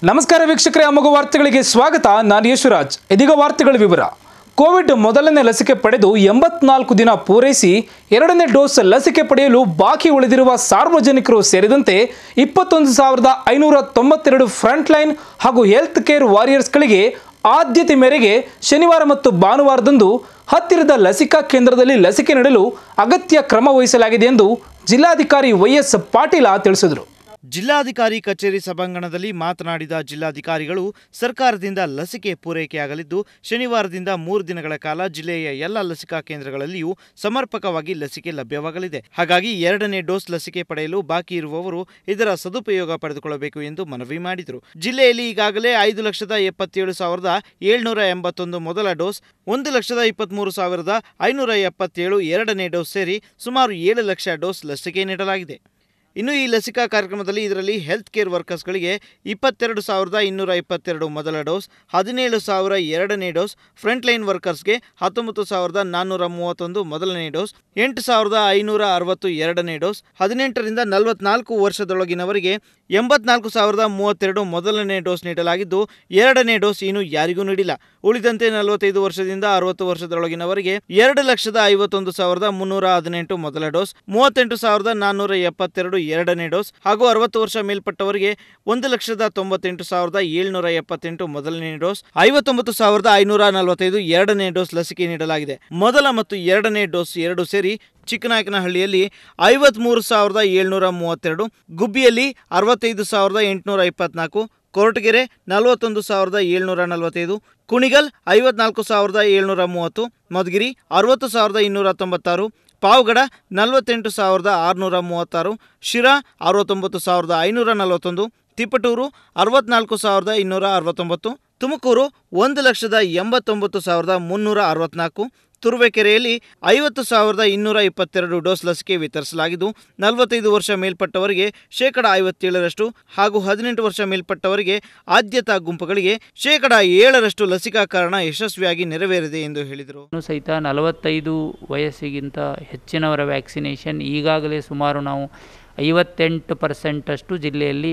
ನಮಸ್ಕಾರ ವೀಕ್ಷಕರೇ ಅಮಗು ವಾರ್ತೆಗಳಿಗೆ ಸ್ವಾಗತ ನಾನು ಯಶುರಾಜ್ ಇದೀಗ ವಾರ್ತೆಗಳ ವಿವರ ಕೋವಿಡ್ ಮೊದಲನೇ ಲಸಿಕೆ ಪಡೆದು ಎಂಬತ್ನಾಲ್ಕು ದಿನ ಪೂರೈಸಿ ಎರಡನೇ ಡೋಸ್ ಲಸಿಕೆ ಪಡೆಯಲು ಬಾಕಿ ಉಳಿದಿರುವ ಸಾರ್ವಜನಿಕರು ಸೇರಿದಂತೆ ಇಪ್ಪತ್ತೊಂದು ಸಾವಿರದ ಐನೂರ ತೊಂಬತ್ತೆರಡು ಫ್ರಂಟ್ಲೈನ್ ಹಾಗೂ ಹೆಲ್ತ್ ಕೇರ್ ವಾರಿಯರ್ಸ್ಗಳಿಗೆ ಆದ್ಯತೆ ಮೇರೆಗೆ ಶನಿವಾರ ಮತ್ತು ಭಾನುವಾರದಂದು ಹತ್ತಿರದ ಲಸಿಕಾ ಕೇಂದ್ರದಲ್ಲಿ ಲಸಿಕೆ ನೀಡಲು ಅಗತ್ಯ ಕ್ರಮ ವಹಿಸಲಾಗಿದೆ ಎಂದು ಜಿಲ್ಲಾಧಿಕಾರಿ ವೈಎಸ್ ಪಾಟೀಲ ತಿಳಿಸಿದರು ಜಿಲ್ಲಾಧಿಕಾರಿ ಕಚೇರಿ ಸಭಾಂಗಣದಲ್ಲಿ ಮಾತನಾಡಿದ ಜಿಲ್ಲಾಧಿಕಾರಿಗಳು ಸರ್ಕಾರದಿಂದ ಲಸಿಕೆ ಪೂರೈಕೆಯಾಗಲಿದ್ದು ಶನಿವಾರದಿಂದ ಮೂರು ದಿನಗಳ ಕಾಲ ಜಿಲ್ಲೆಯ ಎಲ್ಲ ಲಸಿಕಾ ಕೇಂದ್ರಗಳಲ್ಲಿಯೂ ಸಮರ್ಪಕವಾಗಿ ಲಸಿಕೆ ಲಭ್ಯವಾಗಲಿದೆ ಹಾಗಾಗಿ ಎರಡನೇ ಡೋಸ್ ಲಸಿಕೆ ಪಡೆಯಲು ಬಾಕಿ ಇರುವವರು ಇದರ ಸದುಪಯೋಗ ಪಡೆದುಕೊಳ್ಳಬೇಕು ಎಂದು ಮನವಿ ಮಾಡಿದರು ಜಿಲ್ಲೆಯಲ್ಲಿ ಈಗಾಗಲೇ ಐದು ಲಕ್ಷದ ಎಪ್ಪತ್ತೇಳು ಸಾವಿರದ ಏಳ್ನೂರ ಎಂಬತ್ತೊಂದು ಮೊದಲ ಡೋಸ್ ಒಂದು ಲಕ್ಷದ ಇಪ್ಪತ್ಮೂರು ಸಾವಿರದ ಐನೂರ ಎಪ್ಪತ್ತೇಳು ಎರಡನೇ ಡೋಸ್ ಸೇರಿ ಸುಮಾರು ಏಳು ಲಕ್ಷ ಡೋಸ್ ಲಸಿಕೆ ನೀಡಲಾಗಿದೆ ಇನ್ನು ಈ ಲಸಿಕಾ ಕಾರ್ಯಕ್ರಮದಲ್ಲಿ ಇದರಲ್ಲಿ ಹೆಲ್ತ್ ಕೇರ್ ವರ್ಕರ್ಸ್ಗಳಿಗೆ ಇಪ್ಪತ್ತೆರಡು ಸಾವಿರದ ಇನ್ನೂರ ಇಪ್ಪತ್ತೆರಡು ಮೊದಲ ಡೋಸ್ ಹದಿನೇಳು ಸಾವಿರ ಎರಡನೇ ಡೋಸ್ ಫ್ರಂಟ್ಲೈನ್ ವರ್ಕರ್ಸ್ಗೆ ಹತ್ತೊಂಬತ್ತು ಸಾವಿರದ ನಾನ್ನೂರ ಮೂವತ್ತೊಂದು ಮೊದಲನೇ ಡೋಸ್ ಎಂಟು ಸಾವಿರದ ಐನೂರ ಅರವತ್ತು ಎರಡನೇ ಡೋಸ್ ಹದಿನೆಂಟರಿಂದ ನಲವತ್ನಾಲ್ಕು ವರ್ಷದೊಳಗಿನವರಿಗೆ ಎಂಬತ್ನಾಲ್ಕು ಸಾವಿರದ ಮೂವತ್ತೆರಡು ಮೊದಲನೇ ಡೋಸ್ ನೀಡಲಾಗಿದ್ದು ಎರಡನೇ ಡೋಸ್ ಇನ್ನು ಯಾರಿಗೂ ನೀಡಿಲ್ಲ ಉಳಿದಂತೆ ನಲವತ್ತೈದು ವರ್ಷದಿಂದ ಅರವತ್ತು ವರ್ಷದೊಳಗಿನವರಿಗೆ ಎರಡು ಲಕ್ಷದ ಐವತ್ತೊಂದು ಸಾವಿರದ ಮುನ್ನೂರ ಹದಿನೆಂಟು ಮೊದಲ ಡೋಸ್ ಮೂವತ್ತೆಂಟು ಸಾವಿರದ ನಾನ್ನೂರ ಎಪ್ಪತ್ತೆರಡು ಎರಡನೇ ಡೋಸ್ ಹಾಗೂ ಅರವತ್ತು ವರ್ಷ ಮೇಲ್ಪಟ್ಟವರಿಗೆ ಒಂದು ಲಕ್ಷದ ತೊಂಬತ್ತೆಂಟು ಸಾವಿರದ ಏಳ್ನೂರ ಎಪ್ಪತ್ತೆಂಟು ಮೊದಲನೇ ಡೋಸ್ ಐವತ್ತೊಂಬತ್ತು ಸಾವಿರದ ಐನೂರ ನಲವತ್ತೈದು ಎರಡನೇ ಡೋಸ್ ಲಸಿಕೆ ನೀಡಲಾಗಿದೆ ಮೊದಲ ಮತ್ತು ಎರಡನೇ ಡೋಸ್ ಎರಡು ಸೇರಿ ಚಿಕ್ಕನಾಯಕನಹಳ್ಳಿಯಲ್ಲಿ ಐವತ್ಮೂರು ಸಾವಿರದ ಏಳ್ನೂರ ಮೂವತ್ತೆರಡು ಗುಬ್ಬಿಯಲ್ಲಿ ಅರವತ್ತೈದು ಸಾವಿರದ ಎಂಟುನೂರ ಇಪ್ಪತ್ನಾಲ್ಕು ಕೊರಟಗೆರೆ ನಲವತ್ತೊಂದು ಸಾವಿರದ ಏಳ್ನೂರ ನಲವತ್ತೈದು ಕುಣಿಗಲ್ ಐವತ್ನಾಲ್ಕು ಸಾವಿರದ ಏಳ್ನೂರ ಮೂವತ್ತು ಮಧುಗಿರಿ ಅರವತ್ತು ಸಾವಿರದ ಇನ್ನೂರ ತೊಂಬತ್ತಾರು ಪಾವಗಡ ನಲವತ್ತೆಂಟು ಸಾವಿರದ ಆರುನೂರ ಮೂವತ್ತಾರು ಶಿರಾ ಅರವತ್ತೊಂಬತ್ತು ಸಾವಿರದ ಐನೂರ ನಲವತ್ತೊಂದು ತಿಪಟೂರು ಅರವತ್ನಾಲ್ಕು ಸಾವಿರದ ಇನ್ನೂರ ಅರವತ್ತೊಂಬತ್ತು ತುಮಕೂರು ಒಂದು ಲಕ್ಷದ ಎಂಬತ್ತೊಂಬತ್ತು ಸಾವಿರದ ಮುನ್ನೂರ ಅರವತ್ನಾಲ್ಕು ತುರುವೇಕೆರೆಯಲ್ಲಿ ಐವತ್ತು ಸಾವಿರದ ಇನ್ನೂರ ಇಪ್ಪತ್ತೆರಡು ಡೋಸ್ ಲಸಿಕೆ ವಿತರಿಸಲಾಗಿದ್ದು ನಲವತ್ತೈದು ವರ್ಷ ಮೇಲ್ಪಟ್ಟವರಿಗೆ ಶೇಕಡ ಐವತ್ತೇಳರಷ್ಟು ಹಾಗೂ ಹದಿನೆಂಟು ವರ್ಷ ಮೇಲ್ಪಟ್ಟವರಿಗೆ ಆದ್ಯತಾ ಗುಂಪುಗಳಿಗೆ ಶೇಕಡ ಏಳರಷ್ಟು ಲಸಿಕಾಕರಣ ಯಶಸ್ವಿಯಾಗಿ ನೆರವೇರಿದೆ ಎಂದು ಹೇಳಿದರು ಇನ್ನು ಸಹಿತ ನಲವತ್ತೈದು ವಯಸ್ಸಿಗಿಂತ ಹೆಚ್ಚಿನವರ ವ್ಯಾಕ್ಸಿನೇಷನ್ ಈಗಾಗಲೇ ಸುಮಾರು ನಾವು ಐವತ್ತೆಂಟು ಪರ್ಸೆಂಟಷ್ಟು ಜಿಲ್ಲೆಯಲ್ಲಿ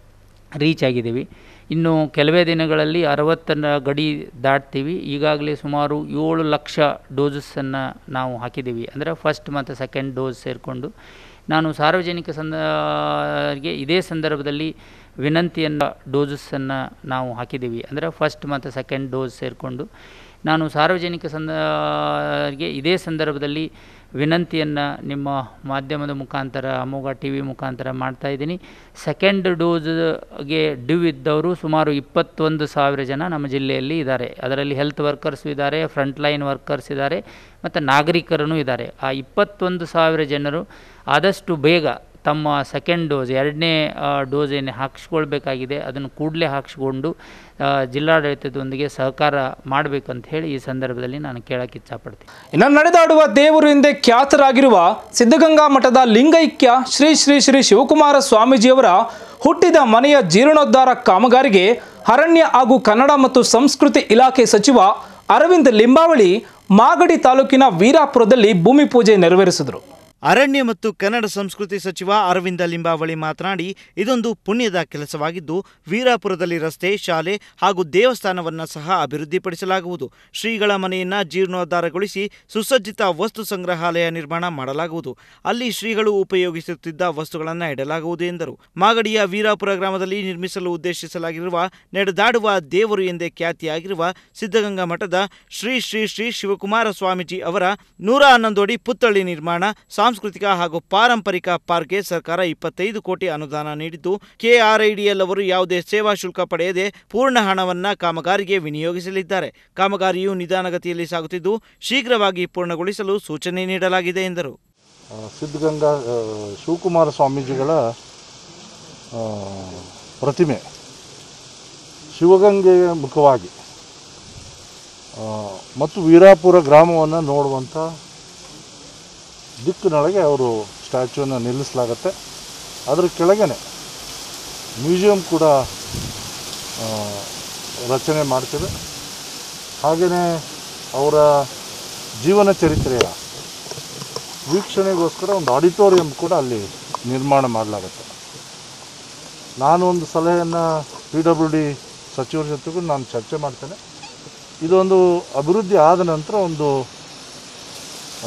ರೀಚ್ ಆಗಿದ್ದೀವಿ ಇನ್ನು ಕೆಲವೇ ದಿನಗಳಲ್ಲಿ ಅರವತ್ತನ ಗಡಿ ದಾಟ್ತೀವಿ ಈಗಾಗಲೇ ಸುಮಾರು ಏಳು ಲಕ್ಷ ಡೋಸಸ್ಸನ್ನು ನಾವು ಹಾಕಿದ್ದೀವಿ ಅಂದರೆ ಫಸ್ಟ್ ಮತ್ತು ಸೆಕೆಂಡ್ ಡೋಸ್ ಸೇರಿಕೊಂಡು ನಾನು ಸಾರ್ವಜನಿಕ ಸಂದ ಗೆ ಇದೇ ಸಂದರ್ಭದಲ್ಲಿ ವಿನಂತಿಯನ್ನು ಡೋಸಸ್ಸನ್ನು ನಾವು ಹಾಕಿದ್ದೀವಿ ಅಂದರೆ ಫಸ್ಟ್ ಮತ್ತು ಸೆಕೆಂಡ್ ಡೋಸ್ ಸೇರಿಕೊಂಡು ನಾನು ಸಾರ್ವಜನಿಕ ಸಂದಗೆ ಇದೇ ಸಂದರ್ಭದಲ್ಲಿ ವಿನಂತಿಯನ್ನು ನಿಮ್ಮ ಮಾಧ್ಯಮದ ಮುಖಾಂತರ ಅಮೋಘ ಟಿ ವಿ ಮುಖಾಂತರ ಮಾಡ್ತಾ ಇದ್ದೀನಿ ಸೆಕೆಂಡ್ ಡೋಸ್ಗೆ ಡ್ಯೂ ಇದ್ದವರು ಸುಮಾರು ಇಪ್ಪತ್ತೊಂದು ಸಾವಿರ ಜನ ನಮ್ಮ ಜಿಲ್ಲೆಯಲ್ಲಿ ಇದ್ದಾರೆ ಅದರಲ್ಲಿ ಹೆಲ್ತ್ ವರ್ಕರ್ಸ್ ಇದ್ದಾರೆ ಫ್ರಂಟ್ಲೈನ್ ವರ್ಕರ್ಸ್ ಇದ್ದಾರೆ ಮತ್ತು ನಾಗರಿಕರೂ ಇದ್ದಾರೆ ಆ ಇಪ್ಪತ್ತೊಂದು ಸಾವಿರ ಜನರು ಆದಷ್ಟು ಬೇಗ ತಮ್ಮ ಸೆಕೆಂಡ್ ಡೋಸ್ ಎರಡನೇ ಡೋಸ್ ಏನು ಹಾಕಿಸ್ಕೊಳ್ಬೇಕಾಗಿದೆ ಅದನ್ನು ಕೂಡಲೇ ಹಾಕಿಸ್ಕೊಂಡು ಆ, ಜಿಲ್ಲಾಡಳಿತದೊಂದಿಗೆ ಸಹಕಾರ ಮಾಡಬೇಕಂತ ಹೇಳಿ ಈ ಸಂದರ್ಭದಲ್ಲಿ ನಾನು ಕೇಳಕ್ಕೆ ಇಚ್ಛಪಡ್ತೀನಿ ಇನ್ನು ನಡೆದಾಡುವ ದೇವರು ಎಂದೇ ಖ್ಯಾತರಾಗಿರುವ ಸಿದ್ಧಗಂಗಾ ಮಠದ ಲಿಂಗೈಕ್ಯ ಶ್ರೀ ಶ್ರೀ ಶ್ರೀ ಶಿವಕುಮಾರ ಸ್ವಾಮೀಜಿಯವರ ಹುಟ್ಟಿದ ಮನೆಯ ಜೀರ್ಣೋದ್ಧಾರ ಕಾಮಗಾರಿಗೆ ಅರಣ್ಯ ಹಾಗೂ ಕನ್ನಡ ಮತ್ತು ಸಂಸ್ಕೃತಿ ಇಲಾಖೆ ಸಚಿವ ಅರವಿಂದ್ ಲಿಂಬಾವಳಿ ಮಾಗಡಿ ತಾಲೂಕಿನ ವೀರಾಪುರದಲ್ಲಿ ಭೂಮಿ ಪೂಜೆ ನೆರವೇರಿಸಿದರು ಅರಣ್ಯ ಮತ್ತು ಕನ್ನಡ ಸಂಸ್ಕೃತಿ ಸಚಿವ ಅರವಿಂದ ಲಿಂಬಾವಳಿ ಮಾತನಾಡಿ ಇದೊಂದು ಪುಣ್ಯದ ಕೆಲಸವಾಗಿದ್ದು ವೀರಾಪುರದಲ್ಲಿ ರಸ್ತೆ ಶಾಲೆ ಹಾಗೂ ದೇವಸ್ಥಾನವನ್ನು ಸಹ ಅಭಿವೃದ್ಧಿಪಡಿಸಲಾಗುವುದು ಶ್ರೀಗಳ ಮನೆಯನ್ನ ಜೀರ್ಣೋದ್ಧಾರಗೊಳಿಸಿ ಸುಸಜ್ಜಿತ ವಸ್ತು ಸಂಗ್ರಹಾಲಯ ನಿರ್ಮಾಣ ಮಾಡಲಾಗುವುದು ಅಲ್ಲಿ ಶ್ರೀಗಳು ಉಪಯೋಗಿಸುತ್ತಿದ್ದ ವಸ್ತುಗಳನ್ನು ಇಡಲಾಗುವುದು ಎಂದರು ಮಾಗಡಿಯ ವೀರಾಪುರ ಗ್ರಾಮದಲ್ಲಿ ನಿರ್ಮಿಸಲು ಉದ್ದೇಶಿಸಲಾಗಿರುವ ನಡೆದಾಡುವ ದೇವರು ಎಂದೇ ಖ್ಯಾತಿಯಾಗಿರುವ ಸಿದ್ಧಗಂಗಾ ಮಠದ ಶ್ರೀ ಶ್ರೀ ಶ್ರೀ ಶಿವಕುಮಾರ ಸ್ವಾಮೀಜಿ ಅವರ ನೂರ ಹನ್ನೊಂದು ಪುತ್ಥಳಿ ನಿರ್ಮಾಣ ಸಾಂಸ್ಕೃತಿಕ ಹಾಗೂ ಪಾರಂಪರಿಕ ಪಾರ್ಕ್ಗೆ ಸರ್ಕಾರ ಇಪ್ಪತ್ತೈದು ಕೋಟಿ ಅನುದಾನ ನೀಡಿದ್ದು ಕೆಆರ್ಐಡಿಎಲ್ ಅವರು ಯಾವುದೇ ಸೇವಾ ಶುಲ್ಕ ಪಡೆಯದೆ ಪೂರ್ಣ ಹಣವನ್ನ ಕಾಮಗಾರಿಗೆ ವಿನಿಯೋಗಿಸಲಿದ್ದಾರೆ ಕಾಮಗಾರಿಯು ನಿಧಾನಗತಿಯಲ್ಲಿ ಸಾಗುತ್ತಿದ್ದು ಶೀಘ್ರವಾಗಿ ಪೂರ್ಣಗೊಳಿಸಲು ಸೂಚನೆ ನೀಡಲಾಗಿದೆ ಎಂದರು ಆ, ಸಿದ್ಧಗಂಗಾ ಆ, ಶಿವಕುಮಾರ ಸ್ವಾಮೀಜಿಗಳ ಆ, ಪ್ರತಿಮೆ ಶಿವಗಂಗೆಯ ಮುಖವಾಗಿ ಆ, ಮತ್ತು ವೀರಾಪುರ ಗ್ರಾಮವನ್ನು ನೋಡುವಂಥ ದಿಕ್ಕಿನೊಳಗೆ ಅವರು ಸ್ಟ್ಯಾಚ್ಯೂನ ನಿಲ್ಲಿಸಲಾಗತ್ತೆ ಅದರ ಕೆಳಗನೆ ಮ್ಯೂಸಿಯಂ ಕೂಡ ಆ, ರಚನೆ ಮಾಡ್ತೇವೆ ಹಾಗೆಯೇ ಅವರ ಜೀವನ ಚರಿತ್ರೆಯ ವೀಕ್ಷಣೆಗೋಸ್ಕರ ಒಂದು ಆಡಿಟೋರಿಯಂ ಕೂಡ ಅಲ್ಲಿ ನಿರ್ಮಾಣ ಮಾಡಲಾಗುತ್ತೆ ನಾನು ಒಂದು ಸಲಹೆಯನ್ನು ಪಿ ಡಬ್ಲ್ಯೂ ಡಿ ಸಚಿವರ ಜೊತೆಗೂ ನಾನು ಚರ್ಚೆ ಮಾಡ್ತೇನೆ ಇದೊಂದು ಅಭಿವೃದ್ಧಿ ಆದ ನಂತರ ಒಂದು ಆ,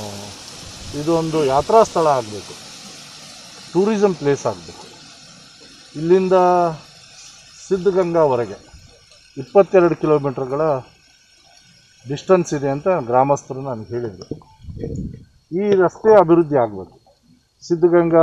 ಇದೊಂದು ಯಾತ್ರಾ ಸ್ಥಳ ಆಗಬೇಕು ಟೂರಿಸಮ್ ಪ್ಲೇಸ್ ಆಗಬೇಕು ಇಲ್ಲಿಂದ ಸಿದ್ಧಗಂಗಾವರೆಗೆ ಇಪ್ಪತ್ತೆರಡು ಕಿಲೋಮೀಟರ್ಗಳ ಡಿಸ್ಟನ್ಸ್ ಇದೆ ಅಂತ ಗ್ರಾಮಸ್ಥರು ನನಗೆ ಹೇಳಿದರು ಈ ರಸ್ತೆ ಅಭಿವೃದ್ಧಿ ಆಗಬೇಕು ಸಿದ್ಧಗಂಗಾ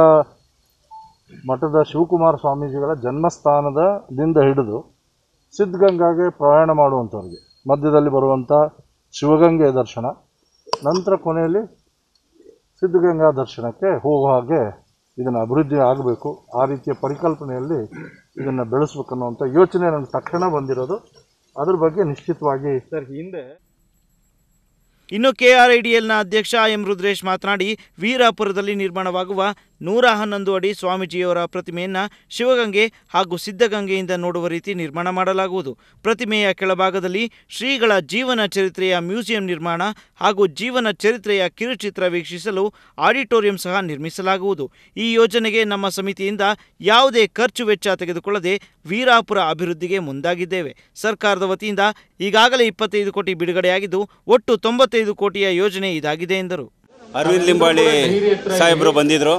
ಮಠದ ಶಿವಕುಮಾರ ಸ್ವಾಮೀಜಿಗಳ ಜನ್ಮಸ್ಥಾನದಿಂದ ಹಿಡಿದು ಸಿದ್ಧಗಂಗಾಗೆ ಪ್ರಯಾಣ ಮಾಡುವಂಥವ್ರಿಗೆ ಮಧ್ಯದಲ್ಲಿ ಬರುವಂಥ ಶಿವಗಂಗೆ ದರ್ಶನ ನಂತರ ಕೊನೆಯಲ್ಲಿ ಸಿದ್ಧಗಂಗಾ ದರ್ಶನಕ್ಕೆ ಹೋಗುವ ಹಾಗೆ ಇದನ್ನು ಅಭಿವೃದ್ಧಿ ಆಗಬೇಕು ಆ ರೀತಿಯ ಪರಿಕಲ್ಪನೆಯಲ್ಲಿ ಇದನ್ನು ಬೆಳೆಸ್ಬೇಕನ್ನುವಂಥ ಯೋಚನೆ ನನಗೆ ತಕ್ಷಣ ಬಂದಿರೋದು ಅದ್ರ ಬಗ್ಗೆ ನಿಶ್ಚಿತವಾಗಿ ಸರ್ ಹಿಂದೆ ಇನ್ನು ಕೆಆರ್ಐಡಿಎಲ್ನ ಅಧ್ಯಕ್ಷ ಎಂ ರುದ್ರೇಶ್ ಮಾತನಾಡಿ ವೀರಾಪುರದಲ್ಲಿ ನಿರ್ಮಾಣವಾಗುವ ನೂರ ಹನ್ನೊಂದು ಅಡಿ ಸ್ವಾಮೀಜಿಯವರ ಪ್ರತಿಮೆಯನ್ನು ಶಿವಗಂಗೆ ಹಾಗೂ ಸಿದ್ಧಗಂಗೆಯಿಂದ ನೋಡುವ ರೀತಿ ನಿರ್ಮಾಣ ಮಾಡಲಾಗುವುದು ಪ್ರತಿಮೆಯ ಕೆಳಭಾಗದಲ್ಲಿ ಶ್ರೀಗಳ ಜೀವನ ಚರಿತ್ರೆಯ ಮ್ಯೂಸಿಯಂ ನಿರ್ಮಾಣ ಹಾಗೂ ಜೀವನ ಚರಿತ್ರೆಯ ಕಿರುಚಿತ್ರ ವೀಕ್ಷಿಸಲು ಆಡಿಟೋರಿಯಂ ಸಹ ನಿರ್ಮಿಸಲಾಗುವುದು ಈ ಯೋಜನೆಗೆ ನಮ್ಮ ಸಮಿತಿಯಿಂದ ಯಾವುದೇ ಖರ್ಚು ವೆಚ್ಚ ತೆಗೆದುಕೊಳ್ಳದೆ ವೀರಾಪುರ ಅಭಿವೃದ್ಧಿಗೆ ಮುಂದಾಗಿದ್ದೇವೆ ಸರ್ಕಾರದ ವತಿಯಿಂದ ಈಗಾಗಲೇ ಇಪ್ಪತ್ತೈದು ಕೋಟಿ ಬಿಡುಗಡೆಯಾಗಿದ್ದು ಒಟ್ಟು ತೊಂಬತ್ತೈದು ಕೋಟಿಯ ಯೋಜನೆ ಇದಾಗಿದೆ ಎಂದರು ಅರವಿಂದ್ ಲಿಂಬಾಳಿ ಸಾಹೇಬರು ಬಂದಿದ್ರು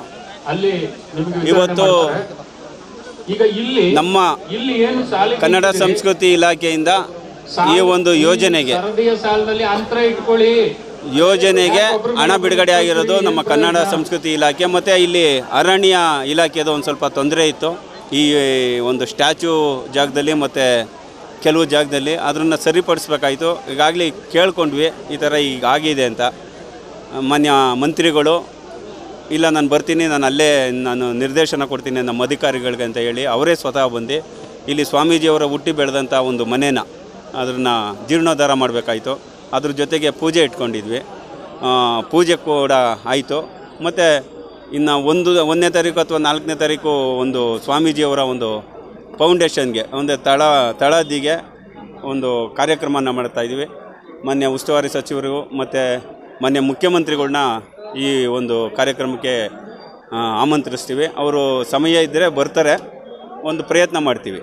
ಇವತ್ತು ಈಗ ಇಲ್ಲಿ ನಮ್ಮ ಇಲ್ಲಿ ಏನು ಶಾಲೆ ಕನ್ನಡ ಸಂಸ್ಕೃತಿ ಇಲಾಖೆಯಿಂದ ಈ ಒಂದು ಯೋಜನೆಗೆ ಸರದಿಯ ಸಾಲಿನಲ್ಲಿ ಅಂತರ ಇಟ್ಕೊಳ್ಳಿ ಯೋಜನೆಗೆ ಹಣ ಬಿಡುಗಡೆ ಆಗಿರೋದು ನಮ್ಮ ಕನ್ನಡ ಸಂಸ್ಕೃತಿ ಇಲಾಖೆ ಮತ್ತು ಇಲ್ಲಿ ಅರಣ್ಯ ಇಲಾಖೆದು ಒಂದು ಸ್ವಲ್ಪ ತೊಂದರೆ ಇತ್ತು ಈ ಒಂದು ಸ್ಟ್ಯಾಚು ಜಾಗದಲ್ಲಿ ಮತ್ತು ಕೆಲವು ಜಾಗದಲ್ಲಿ ಅದನ್ನು ಸರಿಪಡಿಸ್ಬೇಕಾಯಿತು ಈಗಾಗಲೇ ಕೇಳ್ಕೊಂಡ್ವಿ ಈ ಥರ ಈಗ ಆಗಿದೆ ಅಂತ ಮಾನ್ಯ ಮಂತ್ರಿಗಳು ಇಲ್ಲ ನಾನು ಬರ್ತೀನಿ ನಾನು ಅಲ್ಲೇ ನಾನು ನಿರ್ದೇಶನ ಕೊಡ್ತೀನಿ ನಮ್ಮ ಅಧಿಕಾರಿಗಳಿಗೆ ಅಂತ ಹೇಳಿ ಅವರೇ ಸ್ವತಃ ಬಂದು ಇಲ್ಲಿ ಸ್ವಾಮೀಜಿಯವರ ಹುಟ್ಟಿ ಬೆಳೆದಂಥ ಒಂದು ಮನೇನ ಅದನ್ನು ಜೀರ್ಣೋದ್ಧಾರ ಮಾಡಬೇಕಾಯಿತು ಅದ್ರ ಜೊತೆಗೆ ಪೂಜೆ ಇಟ್ಕೊಂಡಿದ್ವಿ ಆ, ಪೂಜೆ ಕೂಡ ಆಯಿತು ಮತ್ತು ಇನ್ನು ಒಂದು ಒಂದನೇ ತಾರೀಕು ಅಥವಾ ನಾಲ್ಕನೇ ತಾರೀಕು ಒಂದು ಸ್ವಾಮೀಜಿಯವರ ಒಂದು ಫೌಂಡೇಶನ್ಗೆ ಒಂದು ತಳ ತಳದಿಗೆ ಒಂದು ಕಾರ್ಯಕ್ರಮನ ಮಾಡ್ತಾ ಇದ್ವಿ ಮಾನ್ಯ ಉಸ್ತುವಾರಿ ಸಚಿವರು ಮತ್ತು ಮಾನ್ಯ ಮುಖ್ಯಮಂತ್ರಿಗಳನ್ನ ಈ ಒಂದು ಕಾರ್ಯಕ್ರಮಕ್ಕೆ ಆ, ಆಮಂತ್ರಿಸ್ತೀವಿ ಅವರು ಸಮಯ ಇದ್ದರೆ ಬರ್ತಾರೆ ಒಂದು ಪ್ರಯತ್ನ ಮಾಡ್ತೀವಿ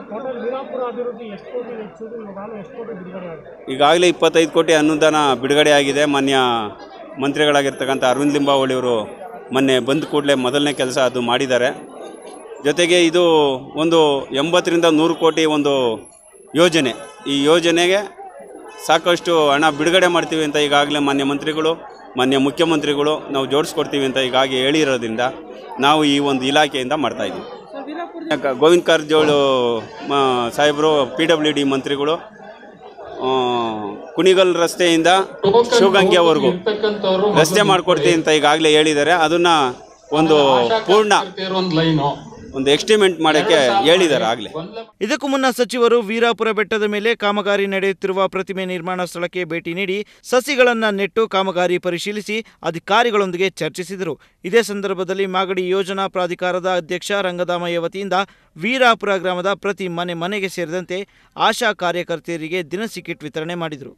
ಈಗಾಗಲೇ ಇಪ್ಪತ್ತೈದು ಕೋಟಿ ಅನುದಾನ ಬಿಡುಗಡೆ ಆಗಿದೆ ಮಾನ್ಯ ಮಂತ್ರಿಗಳಾಗಿರ್ತಕ್ಕಂಥ ಅರವಿಂದ್ ಲಿಂಬಾವಳಿಯವರು ಮೊನ್ನೆ ಬಂದ ಕೂಡಲೇ ಮೊದಲನೇ ಕೆಲಸ ಅದು ಮಾಡಿದ್ದಾರೆ ಜೊತೆಗೆ ಇದು ಒಂದು ಎಂಬತ್ತರಿಂದ ನೂರು ಕೋಟಿ ಒಂದು ಯೋಜನೆ ಈ ಯೋಜನೆಗೆ ಸಾಕಷ್ಟು ಹಣ ಬಿಡುಗಡೆ ಮಾಡ್ತೀವಿ ಅಂತ ಈಗಾಗಲೇ ಮಾನ್ಯ ಮಂತ್ರಿಗಳು ಮಾನ್ಯ ಮುಖ್ಯಮಂತ್ರಿಗಳು ನಾವು ಜೋಡಿಸ್ಕೊಡ್ತೀವಿ ಅಂತ ಈಗಾಗಿ ಹೇಳಿರೋದ್ರಿಂದ ನಾವು ಈ ಒಂದು ಇಲಾಖೆಯಿಂದ ಮಾಡ್ತಾಯಿದ್ದೀವಿ ಯಾಕ ಗೋವಿಂದ ಕಾರಜೋಳು ಮ ಸಾಹೇಬರು ಪಿ ಡಬ್ಲ್ಯೂ ಡಿ ಮಂತ್ರಿಗಳು ಆ, ಕುಣಿಗಲ್ ರಸ್ತೆಯಿಂದ ಶಿವಗಂಗೆವರೆಗೂ ಇರ್ತಕ್ಕಂಥವ್ರು ರಸ್ತೆ ಮಾಡಿಕೊಡ್ತೀವಿ ಅಂತ ಈಗಾಗಲೇ ಹೇಳಿದ್ದಾರೆ ಅದನ್ನು ಒಂದು ಪೂರ್ಣ ಒಂದು ಲೈನು ಒಂದು ಎಕ್ಸ್ಟಿಮೇಟ್ ಮಾಡೋಕ್ಕೆ ಹೇಳಿದ್ದಾರೆ ಆಗಲೇ ಇದಕ್ಕೂ ಮುನ್ನ ಸಚಿವರು ವೀರಾಪುರ ಬೆಟ್ಟದ ಮೇಲೆ ಕಾಮಗಾರಿ ನಡೆಯುತ್ತಿರುವ ಪ್ರತಿಮೆ ನಿರ್ಮಾಣ ಸ್ಥಳಕ್ಕೆ ಭೇಟಿ ನೀಡಿ ಸಸಿಗಳನ್ನು ನೆಟ್ಟು ಕಾಮಗಾರಿ ಪರಿಶೀಲಿಸಿ ಅಧಿಕಾರಿಗಳೊಂದಿಗೆ ಚರ್ಚಿಸಿದರು ಇದೇ ಸಂದರ್ಭದಲ್ಲಿ ಮಾಗಡಿ ಯೋಜನಾ ಪ್ರಾಧಿಕಾರದ ಅಧ್ಯಕ್ಷ ರಂಗದಾಮಯ್ಯ ವತಿಯಿಂದ ವೀರಾಪುರ ಗ್ರಾಮದ ಪ್ರತಿ ಮನೆ ಮನೆಗೆ ಸೇರಿದಂತೆ ಆಶಾ ಕಾರ್ಯಕರ್ತೆಯರಿಗೆ ದಿನಸಿ ಕಿಟ್ ವಿತರಣೆ ಮಾಡಿದರು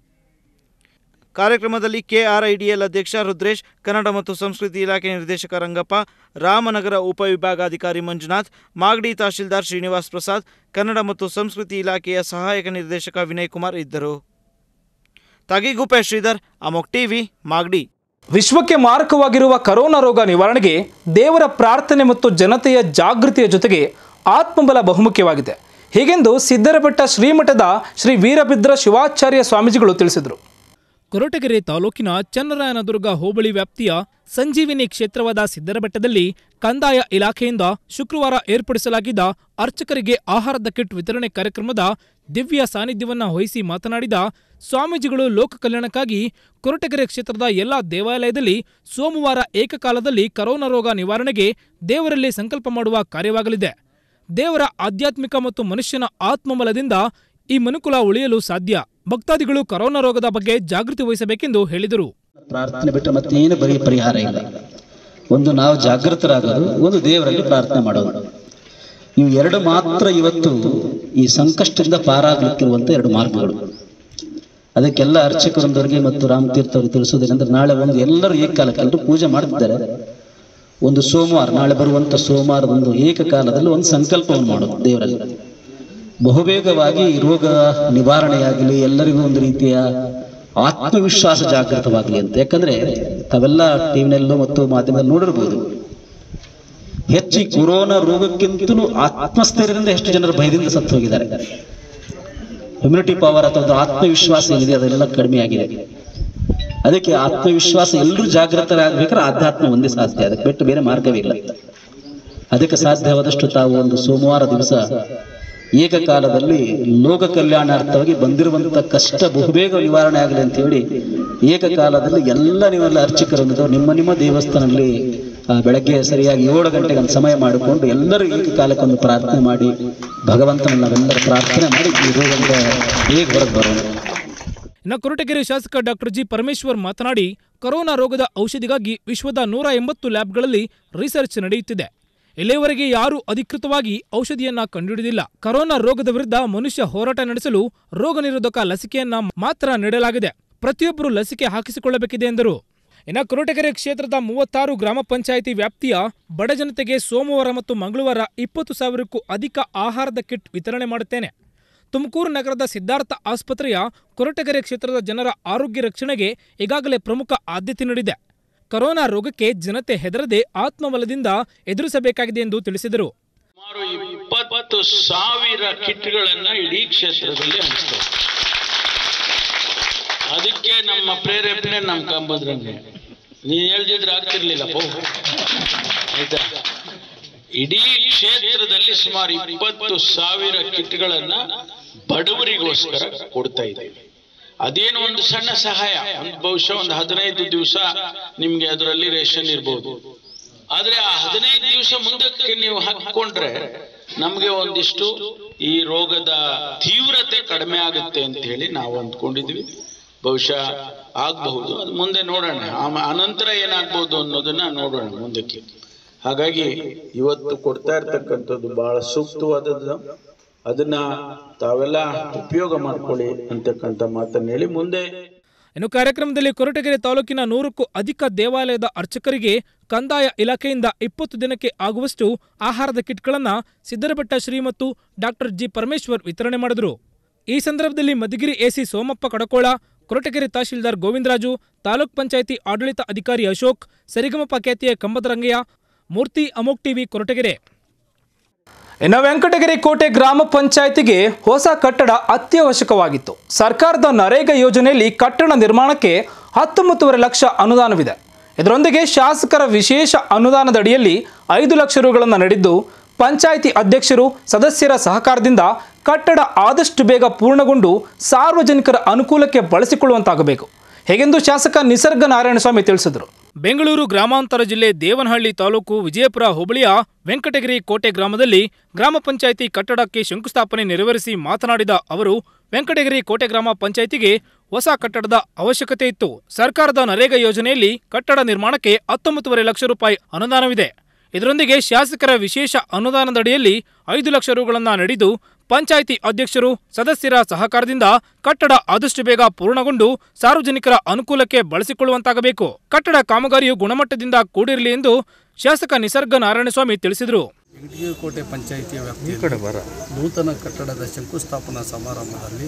ಕಾರ್ಯಕ್ರಮದಲ್ಲಿ ಕೆಆರ್ಐಡಿಎಲ್ ಅಧ್ಯಕ್ಷ ರುದ್ರೇಶ್ ಕನ್ನಡ ಮತ್ತು ಸಂಸ್ಕೃತಿ ಇಲಾಖೆ ನಿರ್ದೇಶಕ ರಂಗಪ್ಪ ರಾಮನಗರ ಉಪವಿಭಾಗಾಧಿಕಾರಿ ಮಂಜುನಾಥ್ ಮಾಗಡಿ ತಹಶೀಲ್ದಾರ್ ಶ್ರೀನಿವಾಸ್ ಪ್ರಸಾದ್ ಕನ್ನಡ ಮತ್ತು ಸಂಸ್ಕೃತಿ ಇಲಾಖೆಯ ಸಹಾಯಕ ನಿರ್ದೇಶಕ ವಿನಯ್ ಕುಮಾರ್ ಇದ್ದರು ತಗಿಗುಪ್ಪೆ ಶ್ರೀಧರ್ ಅಮೋಕ್ ಟಿವಿ ಮಾಗಡಿ ವಿಶ್ವಕ್ಕೆ ಮಾರಕವಾಗಿರುವ ಕರೋನಾ ರೋಗ ನಿವಾರಣೆಗೆ ದೇವರ ಪ್ರಾರ್ಥನೆ ಮತ್ತು ಜನತೆಯ ಜಾಗೃತಿಯ ಜೊತೆಗೆ ಆತ್ಮಬಲ ಬಹುಮುಖ್ಯವಾಗಿದೆ ಹೀಗೆಂದು ಸಿದ್ದರಬೆಟ್ಟ ಶ್ರೀಮಠದ ಶ್ರೀ ವೀರಭದ್ರ ಶಿವಾಚಾರ್ಯ ಸ್ವಾಮೀಜಿಗಳು ತಿಳಿಸಿದರು ಕೊರಟಗೆರೆ ತಾಲೂಕಿನ ಚನ್ನರಾಯನದುರ್ಗ ಹೋಬಳಿ ವ್ಯಾಪ್ತಿಯ ಸಂಜೀವಿನಿ ಕ್ಷೇತ್ರವಾದ ಸಿದ್ದರಬೆಟ್ಟದಲ್ಲಿ ಕಂದಾಯ ಇಲಾಖೆಯಿಂದ ಶುಕ್ರವಾರ ಏರ್ಪಡಿಸಲಾಗಿದ್ದ ಅರ್ಚಕರಿಗೆ ಆಹಾರದ ಕಿಟ್ ವಿತರಣೆ ಕಾರ್ಯಕ್ರಮದ ದಿವ್ಯ ಸಾನ್ನಿಧ್ಯವನ್ನ ವಹಿಸಿ ಮಾತನಾಡಿದ ಸ್ವಾಮೀಜಿಗಳು ಲೋಕ ಕಲ್ಯಾಣಕ್ಕಾಗಿ ಕೊರಟಗೆರೆ ಕ್ಷೇತ್ರದ ಎಲ್ಲಾ ದೇವಾಲಯದಲ್ಲಿ ಸೋಮವಾರ ಏಕಕಾಲದಲ್ಲಿ ಕರೋನಾ ರೋಗ ನಿವಾರಣೆಗೆ ದೇವರಲ್ಲಿ ಸಂಕಲ್ಪ ಮಾಡುವ ಕಾರ್ಯವಾಗಲಿದೆ ದೇವರ ಆಧ್ಯಾತ್ಮಿಕ ಮತ್ತು ಮನುಷ್ಯನ ಆತ್ಮಬಲದಿಂದ ಈ ಮನುಕುಲ ಉಳಿಯಲು ಸಾಧ್ಯ ಭಕ್ತಾದಿಗಳು ಕರೋನಾ ರೋಗದ ಬಗ್ಗೆ ಜಾಗೃತಿ ವಹಿಸಬೇಕೆಂದು ಹೇಳಿದರು ಪ್ರಾರ್ಥನೆ ಬಿಟ್ಟರೆ ಮತ್ತೇನು ಬರೀ ಪರಿಹಾರ ಇಲ್ಲ ಒಂದು ನಾವು ಜಾಗೃತರಾಗೋದು ಒಂದು ದೇವರಲ್ಲಿ ಪ್ರಾರ್ಥನೆ ಮಾಡೋದು ಇವು ಎರಡು ಮಾತ್ರ ಇವತ್ತು ಈ ಸಂಕಷ್ಟದಿಂದ ಪಾರಾಗಲಿಕ್ಕಿರುವಂಥ ಎರಡು ಮಾರ್ಗಗಳು ಅದಕ್ಕೆಲ್ಲ ಅರ್ಚಕರೊಂದವರಿಗೆ ಮತ್ತು ರಾಮತೀರ್ಥ ಅವರಿಗೆ ತಿಳಿಸೋದೇನೆಂದ್ರೆ ನಾಳೆ ಒಂದು ಎಲ್ಲರೂ ಏಕಕಾಲಕ್ಕೆ ಎಲ್ಲರೂ ಪೂಜೆ ಮಾಡ್ತಿದ್ದಾರೆ ಒಂದು ಸೋಮವಾರ ನಾಳೆ ಬರುವಂಥ ಸೋಮವಾರದ ಒಂದು ಏಕಕಾಲದಲ್ಲಿ ಒಂದು ಸಂಕಲ್ಪವನ್ನು ಮಾಡೋದು ದೇವರಲ್ಲಿ ಬಹುಬೇಗವಾಗಿ ಈ ರೋಗ ನಿವಾರಣೆಯಾಗಲಿ ಎಲ್ಲರಿಗೂ ಒಂದು ರೀತಿಯ ಆತ್ಮವಿಶ್ವಾಸ ಜಾಗೃತವಾಗಲಿ ಅಂತ ಯಾಕಂದ್ರೆ ತಾವೆಲ್ಲ ಟಿವಿನಲ್ಲೂ ಮತ್ತು ಮಾಧ್ಯಮದಲ್ಲಿ ನೋಡಿರ್ಬೋದು ಹೆಚ್ಚು ಈ ಕೊರೋನಾ ರೋಗಕ್ಕಿಂತಲೂ ಆತ್ಮಸ್ಥೈರ್ಯದಿಂದ ಎಷ್ಟು ಜನರು ಭಯದಿಂದ ಸತ್ತು ಹೋಗಿದ್ದಾರೆ ಇಮ್ಯುನಿಟಿ ಪವರ್ ಅಥವಾ ಒಂದು ಆತ್ಮವಿಶ್ವಾಸ ಏನಿದೆ ಅದೆಲ್ಲ ಕಡಿಮೆ ಆಗಿದೆ ಅದಕ್ಕೆ ಆತ್ಮವಿಶ್ವಾಸ ಎಲ್ಲರೂ ಜಾಗೃತರಾಗಬೇಕಾದ್ರೆ ಆಧ್ಯಾತ್ಮ ಒಂದೇ ಸಾಧ್ಯ ಅದಕ್ಕೆ ಬಿಟ್ಟು ಬೇರೆ ಮಾರ್ಗವಿಲ್ಲ ಅದಕ್ಕೆ ಸಾಧ್ಯವಾದಷ್ಟು ತಾವು ಒಂದು ಸೋಮವಾರ ದಿವಸ ಏಕಕಾಲದಲ್ಲಿ ಲೋಕ ಕಲ್ಯಾಣಾರ್ಥವಾಗಿ ಬಂದಿರುವಂತ ಕಷ್ಟ ಬಹುಬೇಗ ನಿವಾರಣೆ ಆಗಲಿ ಅಂತ ಹೇಳಿ ಏಕಕಾಲದಲ್ಲಿ ಎಲ್ಲ ನೀವೆಲ್ಲ ಅರ್ಚಕರನ್ನು ನಿಮ್ಮ ನಿಮ್ಮ ದೇವಸ್ಥಾನದಲ್ಲಿ ಆ, ಬೆಳಗ್ಗೆ ಸರಿಯಾಗಿ ಏಳು ಗಂಟೆಗೆ ಒಂದು ಸಮಯ ಮಾಡಿಕೊಂಡು ಎಲ್ಲರೂ ಏಕಕಾಲಕ್ಕೊಂದು ಪ್ರಾರ್ಥನೆ ಮಾಡಿ ಭಗವಂತನ ನಾವೆಲ್ಲರೂ ಪ್ರಾರ್ಥನೆ ಮಾಡಿ ಈ ರೋಗದಿಂದ ಹೇಗೆ ಹೊರಗೆ ಬರೋಣ ಇನ್ನು ಕೊರಟಗೆರೆ ಶಾಸಕ ಡಾಕ್ಟರ್ ಜಿ ಪರಮೇಶ್ವರ್ ಮಾತನಾಡಿ ಕೊರೋನಾ ರೋಗದ ಔಷಧಿಗಾಗಿ ವಿಶ್ವದ ನೂರ ಎಂಬತ್ತು ಲ್ಯಾಬ್ಗಳಲ್ಲಿ ರಿಸರ್ಚ್ ನಡೆಯುತ್ತಿದೆ ಇಲ್ಲಿಯವರೆಗೆ ಯಾರೂ ಅಧಿಕೃತವಾಗಿ ಔಷಧಿಯನ್ನ ಕಂಡುಹಿಡಿದಿಲ್ಲ ಕೊರೋನಾ ರೋಗದ ವಿರುದ್ಧ ಮನುಷ್ಯ ಹೋರಾಟ ನಡೆಸಲು ರೋಗ ನಿರೋಧಕ ಲಸಿಕೆಯನ್ನ ಮಾತ್ರ ನೀಡಲಾಗಿದೆ ಪ್ರತಿಯೊಬ್ಬರು ಲಸಿಕೆ ಹಾಕಿಸಿಕೊಳ್ಳಬೇಕಿದೆ ಎಂದರು ಇನ್ನು ಕೊರಟಗೆರೆ ಕ್ಷೇತ್ರದ ಮೂವತ್ತಾರು ಗ್ರಾಮ ಪಂಚಾಯಿತಿ ವ್ಯಾಪ್ತಿಯ ಬಡ ಜನತೆಗೆ ಸೋಮವಾರ ಮತ್ತು ಮಂಗಳವಾರ ಇಪ್ಪತ್ತು ಸಾವಿರಕ್ಕೂ ಅಧಿಕ ಆಹಾರದ ಕಿಟ್ ವಿತರಣೆ ಮಾಡುತ್ತೇನೆ ತುಮಕೂರು ನಗರದ ಸಿದ್ಧಾರ್ಥ ಆಸ್ಪತ್ರೆಯ ಕೊರಟಗೆರೆ ಕ್ಷೇತ್ರದ ಜನರ ಆರೋಗ್ಯ ರಕ್ಷಣೆಗೆ ಈಗಾಗಲೇ ಪ್ರಮುಖ ಆದ್ಯತೆ ನೀಡಿದೆ ಕೊರೋನಾ ರೋಗಕ್ಕೆ ಜನತೆ ಹೆದರದೆ ಆತ್ಮಬಲದಿಂದ ಎದುರಿಸಬೇಕಾಗಿದೆ ಎಂದು ತಿಳಿಸಿದರು ಸುಮಾರು ಇಪ್ಪತ್ತು ಸಾವಿರ ಕಿಟ್ಗಳನ್ನ ಇಡೀ ಕ್ಷೇತ್ರದಲ್ಲಿ ಹಂಚ್ತಾರೆ ಅದಕ್ಕೆ ನಮ್ಮ ಪ್ರೇರೇಪಣೆ ನಮ್ಮ ಕಂಬದ್ರಂಗೆ ನೀನ್ ಹೇಳ್ದಿದ್ರೆ ಆಗ್ತಿರ್ಲಿಲ್ಲಪ್ಪ ಆಯ್ತಾ ಇಡೀ ಕ್ಷೇತ್ರದಲ್ಲಿ ಸುಮಾರು ಇಪ್ಪತ್ತು ಸಾವಿರ ಕಿಟ್ಗಳನ್ನ ಬಡವರಿಗೋಸ್ಕರ ಕೊಡ್ತಾ ಇದ್ದೀವಿ ಅದೇನು ಒಂದು ಸಣ್ಣ ಸಹಾಯ ಒಂದು ಬಹುಶಃ ಒಂದು ಹದಿನೈದು ದಿವಸ ನಿಮ್ಗೆ ಅದರಲ್ಲಿ ರೇಷನ್ ಇರ್ಬೋದು ಆದ್ರೆ ಆ ಹದಿನೈದು ದಿವಸ ಮುಂದಕ್ಕೆ ನೀವು ಹಾಕೊಂಡ್ರೆ ನಮ್ಗೆ ಒಂದಿಷ್ಟು ಈ ರೋಗದ ತೀವ್ರತೆ ಕಡಿಮೆ ಆಗುತ್ತೆ ಅಂತ ಹೇಳಿ ನಾವು ಅಂದ್ಕೊಂಡಿದ್ವಿ ಬಹುಶಃ ಆಗಬಹುದು ಅದು ಮುಂದೆ ನೋಡೋಣ ಆಮ- ಅನಂತರ ಏನಾಗ್ಬೋದು ಅನ್ನೋದನ್ನ ನೋಡೋಣ ಮುಂದಕ್ಕೆ ಹಾಗಾಗಿ ಇವತ್ತು ಕೊಡ್ತಾ ಇರ್ತಕ್ಕಂಥದ್ದು ಬಹಳ ಸೂಕ್ತವಾದದ್ದು ಅದನ್ನ ತಾವೆಲ್ಲ ಉಪಯೋಗ ಮಾಡ್ಕೊಳ್ಳಿ ಅಂತಕ್ಕಂಥ ಮಾತನ್ನ ಹೇಳಿ ಮುಂದೆ ಇನ್ನು ಕಾರ್ಯಕ್ರಮದಲ್ಲಿ ಕೊರಟಗೆರೆ ತಾಲೂಕಿನ ನೂರಕ್ಕೂ ಅಧಿಕ ದೇವಾಲಯದ ಅರ್ಚಕರಿಗೆ ಕಂದಾಯ ಇಲಾಖೆಯಿಂದ ಇಪ್ಪತ್ತು ದಿನಕ್ಕೆ ಆಗುವಷ್ಟು ಆಹಾರದ ಕಿಟ್ಗಳನ್ನು ಸಿದ್ದರಬೆಟ್ಟ ಶ್ರೀ ಮತ್ತು ಡಾಕ್ಟರ್ ಜಿ ಪರಮೇಶ್ವರ್ ವಿತರಣೆ ಮಾಡಿದರು ಈ ಸಂದರ್ಭದಲ್ಲಿ ಮಧುಗಿರಿ ಎಸಿ ಸೋಮಪ್ಪ ಕಡಕೋಳ ಕೊರಟಗೆರೆ ತಹಶೀಲ್ದಾರ್ ಗೋವಿಂದರಾಜು ತಾಲೂಕ್ ಪಂಚಾಯಿತಿ ಆಡಳಿತ ಅಧಿಕಾರಿ ಅಶೋಕ್ ಸರಿಗಮಪ ಖ್ಯಾತಿಯ ಕಂಬದರಂಗಯ್ಯ ಮೂರ್ತಿ ಅಮೋಕ್ ಟಿವಿ ಕೊರಟಗೆರೆ ಇನ್ನು ವೆಂಕಟಗಿರಿ ಕೋಟೆ ಗ್ರಾಮ ಪಂಚಾಯಿತಿಗೆ ಹೊಸ ಕಟ್ಟಡ ಅತ್ಯವಶ್ಯಕವಾಗಿತ್ತು ಸರ್ಕಾರದ ನರೇಗಾ ಯೋಜನೆಯಲ್ಲಿ ಕಟ್ಟಡ ನಿರ್ಮಾಣಕ್ಕೆ ಹತ್ತೊಂಬತ್ತುವರೆ ಲಕ್ಷ ಅನುದಾನವಿದೆ ಇದರೊಂದಿಗೆ ಶಾಸಕರ ವಿಶೇಷ ಅನುದಾನದ ಅಡಿಯಲ್ಲಿ ಐದು ಲಕ್ಷ ರುಗಳನ್ನು ನೀಡಿದ್ದು ಪಂಚಾಯಿತಿ ಅಧ್ಯಕ್ಷರು ಸದಸ್ಯರ ಸಹಕಾರದಿಂದ ಕಟ್ಟಡ ಆದಷ್ಟು ಬೇಗ ಪೂರ್ಣಗೊಂಡು ಸಾರ್ವಜನಿಕರ ಅನುಕೂಲಕ್ಕೆ ಬಳಸಿಕೊಳ್ಳುವಂತಾಗಬೇಕು ಹೇಗೆಂದು ಶಾಸಕ ನಿಸರ್ಗ ನಾರಾಯಣಸ್ವಾಮಿ ತಿಳಿಸಿದರು ಬೆಂಗಳೂರು ಗ್ರಾಮಾಂತರ ಜಿಲ್ಲೆ ದೇವನಹಳ್ಳಿ ತಾಲೂಕು ವಿಜಯಪುರ ಹೋಬಳಿಯ ವೆಂಕಟಗಿರಿ ಕೋಟೆ ಗ್ರಾಮದಲ್ಲಿ ಗ್ರಾಮ ಪಂಚಾಯಿತಿ ಕಟ್ಟಡಕ್ಕೆ ಶಂಕುಸ್ಥಾಪನೆ ನೆರವೇರಿಸಿ ಮಾತನಾಡಿದ ಅವರು ವೆಂಕಟಗಿರಿ ಕೋಟೆ ಗ್ರಾಮ ಪಂಚಾಯಿತಿಗೆ ಹೊಸ ಕಟ್ಟಡದ ಅವಶ್ಯಕತೆ ಇತ್ತು ಸರ್ಕಾರದ ನರೇಗಾ ಯೋಜನೆಯಲ್ಲಿ ಕಟ್ಟಡ ನಿರ್ಮಾಣಕ್ಕೆ ಹತ್ತೊಂಬತ್ತುವರೆ ಲಕ್ಷ ರೂಪಾಯಿ ಅನುದಾನವಿದೆ ಇದರೊಂದಿಗೆ ಶಾಸಕರ ವಿಶೇಷ ಅನುದಾನದಡಿಯಲ್ಲಿ ಐದು ಲಕ್ಷ ರುಗಳನ್ನು ನೀಡಿದ್ದು ಪಂಚಾಯಿತಿ ಅಧ್ಯಕ್ಷರು ಸದಸ್ಯರ ಸಹಕಾರದಿಂದ ಕಟ್ಟಡ ಆದಷ್ಟು ಬೇಗ ಪೂರ್ಣಗೊಂಡು ಸಾರ್ವಜನಿಕರ ಅನುಕೂಲಕ್ಕೆ ಬಳಸಿಕೊಳ್ಳುವಂತಾಗಬೇಕು ಕಟ್ಟಡ ಕಾಮಗಾರಿಯು ಗುಣಮಟ್ಟದಿಂದ ಕೂಡಿರಲಿ ಎಂದು ಶಾಸಕ ನಿಸರ್ಗ ನಾರಾಯಣಸ್ವಾಮಿ ತಿಳಿಸಿದರು ವೆಂಕಟಗಿರಿ ಕೋಟೆ ಪಂಚಾಯಿತಿಯ ವ್ಯಾಪ್ತಿಯಲ್ಲಿ ನೂತನ ಕಟ್ಟಡದ ಶಂಕುಸ್ಥಾಪನಾ ಸಮಾರಂಭದಲ್ಲಿ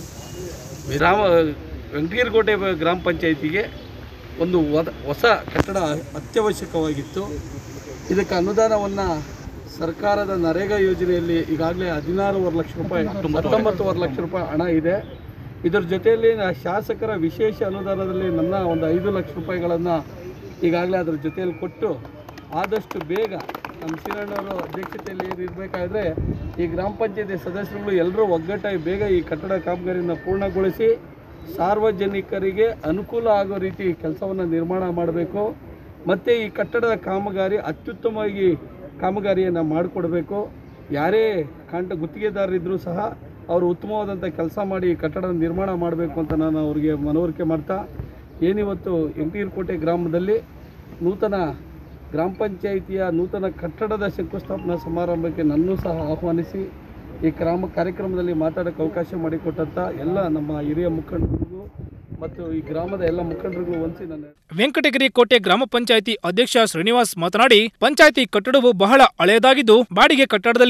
ಗ್ರಾಮ ವೆಂಕಟಗಿರಿ ಕೋಟೆ ಗ್ರಾಮ ಪಂಚಾಯಿತಿಗೆ ಒಂದು ವದ- ಹೊಸ ಕಟ್ಟಡ ಅತ್ಯವಶ್ಯಕವಾಗಿತ್ತು ಇದಕ್ಕೆ ಅನುದಾನವನ್ನು ಸರ್ಕಾರದ ನರೇಗಾ ಯೋಜನೆಯಲ್ಲಿ ಈಗಾಗಲೇ ಹದಿನಾರೂವರೆ ಲಕ್ಷ ರೂಪಾಯಿ ಹತ್ತೊಂಬತ್ತುವರೆ ಲಕ್ಷ ರೂಪಾಯಿ ಹಣ ಇದೆ ಇದರ ಜೊತೆಯಲ್ಲಿ ನಾ ಶಾಸಕರ ವಿಶೇಷ ಅನುದಾನದಲ್ಲಿ ನನ್ನ ಒಂದು ಐದು ಲಕ್ಷ ರೂಪಾಯಿಗಳನ್ನು ಈಗಾಗಲೇ ಅದರ ಜೊತೆಯಲ್ಲಿ ಕೊಟ್ಟು ಆದಷ್ಟು ಬೇಗ ನಮ್ಮ ಶ್ರೀರಣ್ಣವರು ಅಧ್ಯಕ್ಷತೆಯಲ್ಲಿ ಏನು ಇರಬೇಕಾದ್ರೆ ಈ ಗ್ರಾಮ ಪಂಚಾಯತಿ ಸದಸ್ಯರುಗಳು ಎಲ್ಲರೂ ಒಗ್ಗಟ್ಟಾಗಿ ಬೇಗ ಈ ಕಟ್ಟಡ ಕಾಮಗಾರಿಯನ್ನು ಪೂರ್ಣಗೊಳಿಸಿ ಸಾರ್ವಜನಿಕರಿಗೆ ಅನುಕೂಲ ಆಗೋ ರೀತಿ ಕೆಲಸವನ್ನು ನಿರ್ಮಾಣ ಮಾಡಬೇಕು ಮತ್ತು ಈ ಕಟ್ಟಡದ ಕಾಮಗಾರಿ ಅತ್ಯುತ್ತಮವಾಗಿ ಕಾಮಗಾರಿಯನ್ನು ಮಾಡಿಕೊಡ್ಬೇಕು ಯಾರೇ ಕಾಂಟ ಗುತ್ತಿಗೆದಾರರಿದ್ದರೂ ಸಹ ಅವರು ಉತ್ತಮವಾದಂಥ ಕೆಲಸ ಮಾಡಿ ಈ ಕಟ್ಟಡ ನಿರ್ಮಾಣ ಮಾಡಬೇಕು ಅಂತ ನಾನು ಅವರಿಗೆ ಮನವರಿಕೆ ಮಾಡ್ತಾ ಏನಿವತ್ತು ಎಂಟೀರ್ಕೋಟೆ ಗ್ರಾಮದಲ್ಲಿ ನೂತನ ಗ್ರಾಮ ಪಂಚಾಯಿತಿಯ ನೂತನ ಕಟ್ಟಡದ ಶಂಕುಸ್ಥಾಪನಾ ಸಮಾರಂಭಕ್ಕೆ ನನ್ನೂ ಸಹ ಆಹ್ವಾನಿಸಿ ಈ ಗ್ರಾಮ ಕಾರ್ಯಕ್ರಮದಲ್ಲಿ ಮಾತಾಡೋಕ್ಕೆ ಅವಕಾಶ ಮಾಡಿಕೊಟ್ಟಂಥ ಎಲ್ಲ ನಮ್ಮ ಹಿರಿಯ ಮುಖಂಡರಿಗೂ ಮತ್ತು ಈ ಗ್ರಾಮದ ಎಲ್ಲ ಮುಖಂಡರಿಗೂ ವಂಚಿ ನನ್ನ ವೆಂಕಟಗಿರಿ ಕೋಟೆ ಗ್ರಾಮ ಪಂಚಾಯಿತಿ ಅಧ್ಯಕ್ಷ ಶ್ರೀನಿವಾಸ್ ಮಾತನಾಡಿ ಪಂಚಾಯಿತಿ ಕಟ್ಟಡವು ಬಹಳ ಹಳೆಯದಾಗಿದ್ದು ಬಾಡಿಗೆ ಕಟ್ಟಡದಲ್ಲಿತ್ತು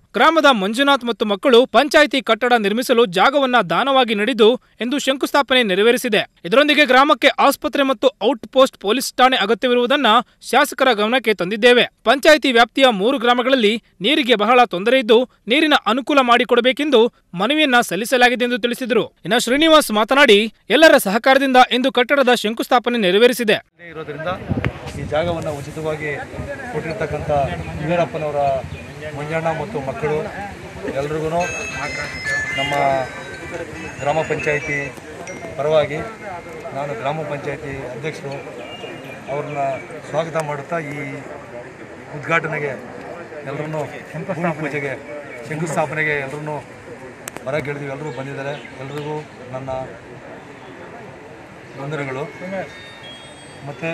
ಗ್ರಾಮದ ಮಂಜುನಾಥ್ ಮತ್ತು ಮಕ್ಕಳು ಪಂಚಾಯಿತಿ ಕಟ್ಟಡ ನಿರ್ಮಿಸಲು ಜಾಗವನ್ನ ದಾನವಾಗಿ ನೀಡಿದ್ದು ಎಂದು ಶಂಕುಸ್ಥಾಪನೆ ನೆರವೇರಿಸಿದೆ ಇದರೊಂದಿಗೆ ಗ್ರಾಮಕ್ಕೆ ಆಸ್ಪತ್ರೆ ಮತ್ತು ಔಟ್ ಪೋಸ್ಟ್ ಪೊಲೀಸ್ ಠಾಣೆ ಅಗತ್ಯವಿರುವುದನ್ನ ಶಾಸಕರ ಗಮನಕ್ಕೆ ತಂದಿದ್ದೇವೆ ಪಂಚಾಯಿತಿ ವ್ಯಾಪ್ತಿಯ ಮೂರು ಗ್ರಾಮಗಳಲ್ಲಿ ನೀರಿಗೆ ಬಹಳ ತೊಂದರೆ ಇದ್ದು ನೀರಿನ ಅನುಕೂಲ ಮಾಡಿಕೊಡಬೇಕೆಂದು ಮನವಿಯನ್ನ ಸಲ್ಲಿಸಲಾಗಿದೆ ಎಂದು ತಿಳಿಸಿದರು ಇನ್ನು ಶ್ರೀನಿವಾಸ್ ಮಾತನಾಡಿ ಎಲ್ಲರ ಸಹಕಾರದಿಂದ ಇಂದು ಕಟ್ಟಡದ ಶಂಕುಸ್ಥಾಪನೆ ನೆರವೇರಿಸಿದೆ ಇರೋದ್ರಿಂದ ಈ ಜಾಗವನ್ನು ಉಚಿತವಾಗಿ ಕೊಟ್ಟಿರ್ತಕ್ಕಂಥ ವೀರಪ್ಪನವರ ಮಂಜಣ್ಣ ಮತ್ತು ಮಕ್ಕಳು ಎಲ್ರಿಗೂ ನಮ್ಮ ಗ್ರಾಮ ಪಂಚಾಯಿತಿ ಪರವಾಗಿ ನಾನು ಗ್ರಾಮ ಪಂಚಾಯಿತಿ ಅಧ್ಯಕ್ಷರು ಅವ್ರನ್ನ ಸ್ವಾಗತ ಮಾಡುತ್ತಾ ಈ ಉದ್ಘಾಟನೆಗೆ ಎಲ್ಲರನ್ನೂ ಭೂಮಿ ಪೂಜೆಗೆ ಶಂಕುಸ್ಥಾಪನೆಗೆ ಎಲ್ಲರನ್ನೂ ಹೊರಗೆಳೆದಿವಿ ಎಲ್ಲರೂ ಬಂದಿದ್ದಾರೆ ಎಲ್ರಿಗೂ ನನ್ನ ವಂದನೆಗಳು ಮತ್ತು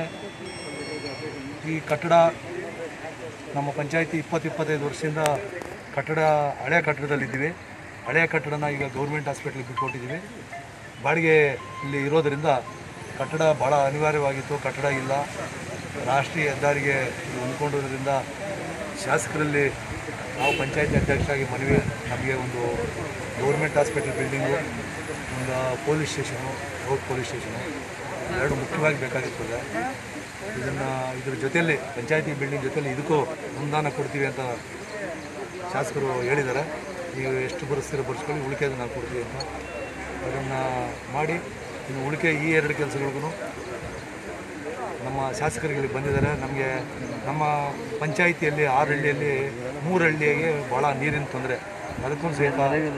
ಈ ಕಟ್ಟಡ ನಮ್ಮ ಪಂಚಾಯತಿ ಇಪ್ಪತ್ತು ಇಪ್ಪತ್ತೈದು ವರ್ಷದಿಂದ ಕಟ್ಟಡ ಹಳೆಯ ಕಟ್ಟಡದಲ್ಲಿದ್ದೀವಿ ಹಳೆಯ ಕಟ್ಟಡನ ಈಗ ಗೌರ್ಮೆಂಟ್ ಹಾಸ್ಪಿಟ್ಲಿಗೆ ಬಿಟ್ಕೊಟ್ಟಿದ್ದೀವಿ ಬಾಡಿಗೆ ಇಲ್ಲಿ ಇರೋದರಿಂದ ಕಟ್ಟಡ ಭಾಳ ಅನಿವಾರ್ಯವಾಗಿತ್ತು ಕಟ್ಟಡ ಇಲ್ಲ ರಾಷ್ಟ್ರೀಯ ಹೆದ್ದಾರಿಗೆ ಇದು ಹೊಂದ್ಕೊಂಡಿರೋದ್ರಿಂದ ಶಾಸಕರಲ್ಲಿ ನಾವು ಪಂಚಾಯತಿ ಅಧ್ಯಕ್ಷರಾಗಿ ಮನವಿ ನಮಗೆ ಒಂದು ಗೌರ್ಮೆಂಟ್ ಹಾಸ್ಪಿಟಲ್ ಬಿಲ್ಡಿಂಗು ಒಂದು police station road police station ಎರಡು ಮುಖ್ಯವಾಗಿ ಬೇಕಾಗಿರ್ತದೆ ಇದನ್ನು ಇದ್ರ ಜೊತೆಯಲ್ಲಿ ಪಂಚಾಯತಿ ಬಿಲ್ಡಿಂಗ್ ಜೊತೆಯಲ್ಲಿ ಇದಕ್ಕೂ ಅನುದಾನ ಕೊಡ್ತೀವಿ ಅಂತ ಶಾಸಕರು ಹೇಳಿದ್ದಾರೆ ನೀವು ಎಷ್ಟು ಬರೆಸ್ತೀರೋ ಬರ್ಸ್ಕೊಳ್ಳಿ ಉಳಿಕೆದು ನಾವು ಕೊಡ್ತೀವಿ ಅಂತ ಅದನ್ನು ಮಾಡಿ ಇನ್ನು ಉಳಿಕೆ ಈ ಎರಡು ಕೆಲಸಗಳಿಗೂ ನಮ್ಮ ಶಾಸಕರಿಗೆ ಇಲ್ಲಿ ಬಂದಿದ್ದಾರೆ ನಮಗೆ ನಮ್ಮ ಪಂಚಾಯಿತಿಯಲ್ಲಿ ಆರು ಹಳ್ಳಿಯಲ್ಲಿ ಮೂರು ಹಳ್ಳಿಗೆ ಭಾಳ ನೀರಿನ ತೊಂದರೆ ಅದಕ್ಕೂ ಸಹಿತ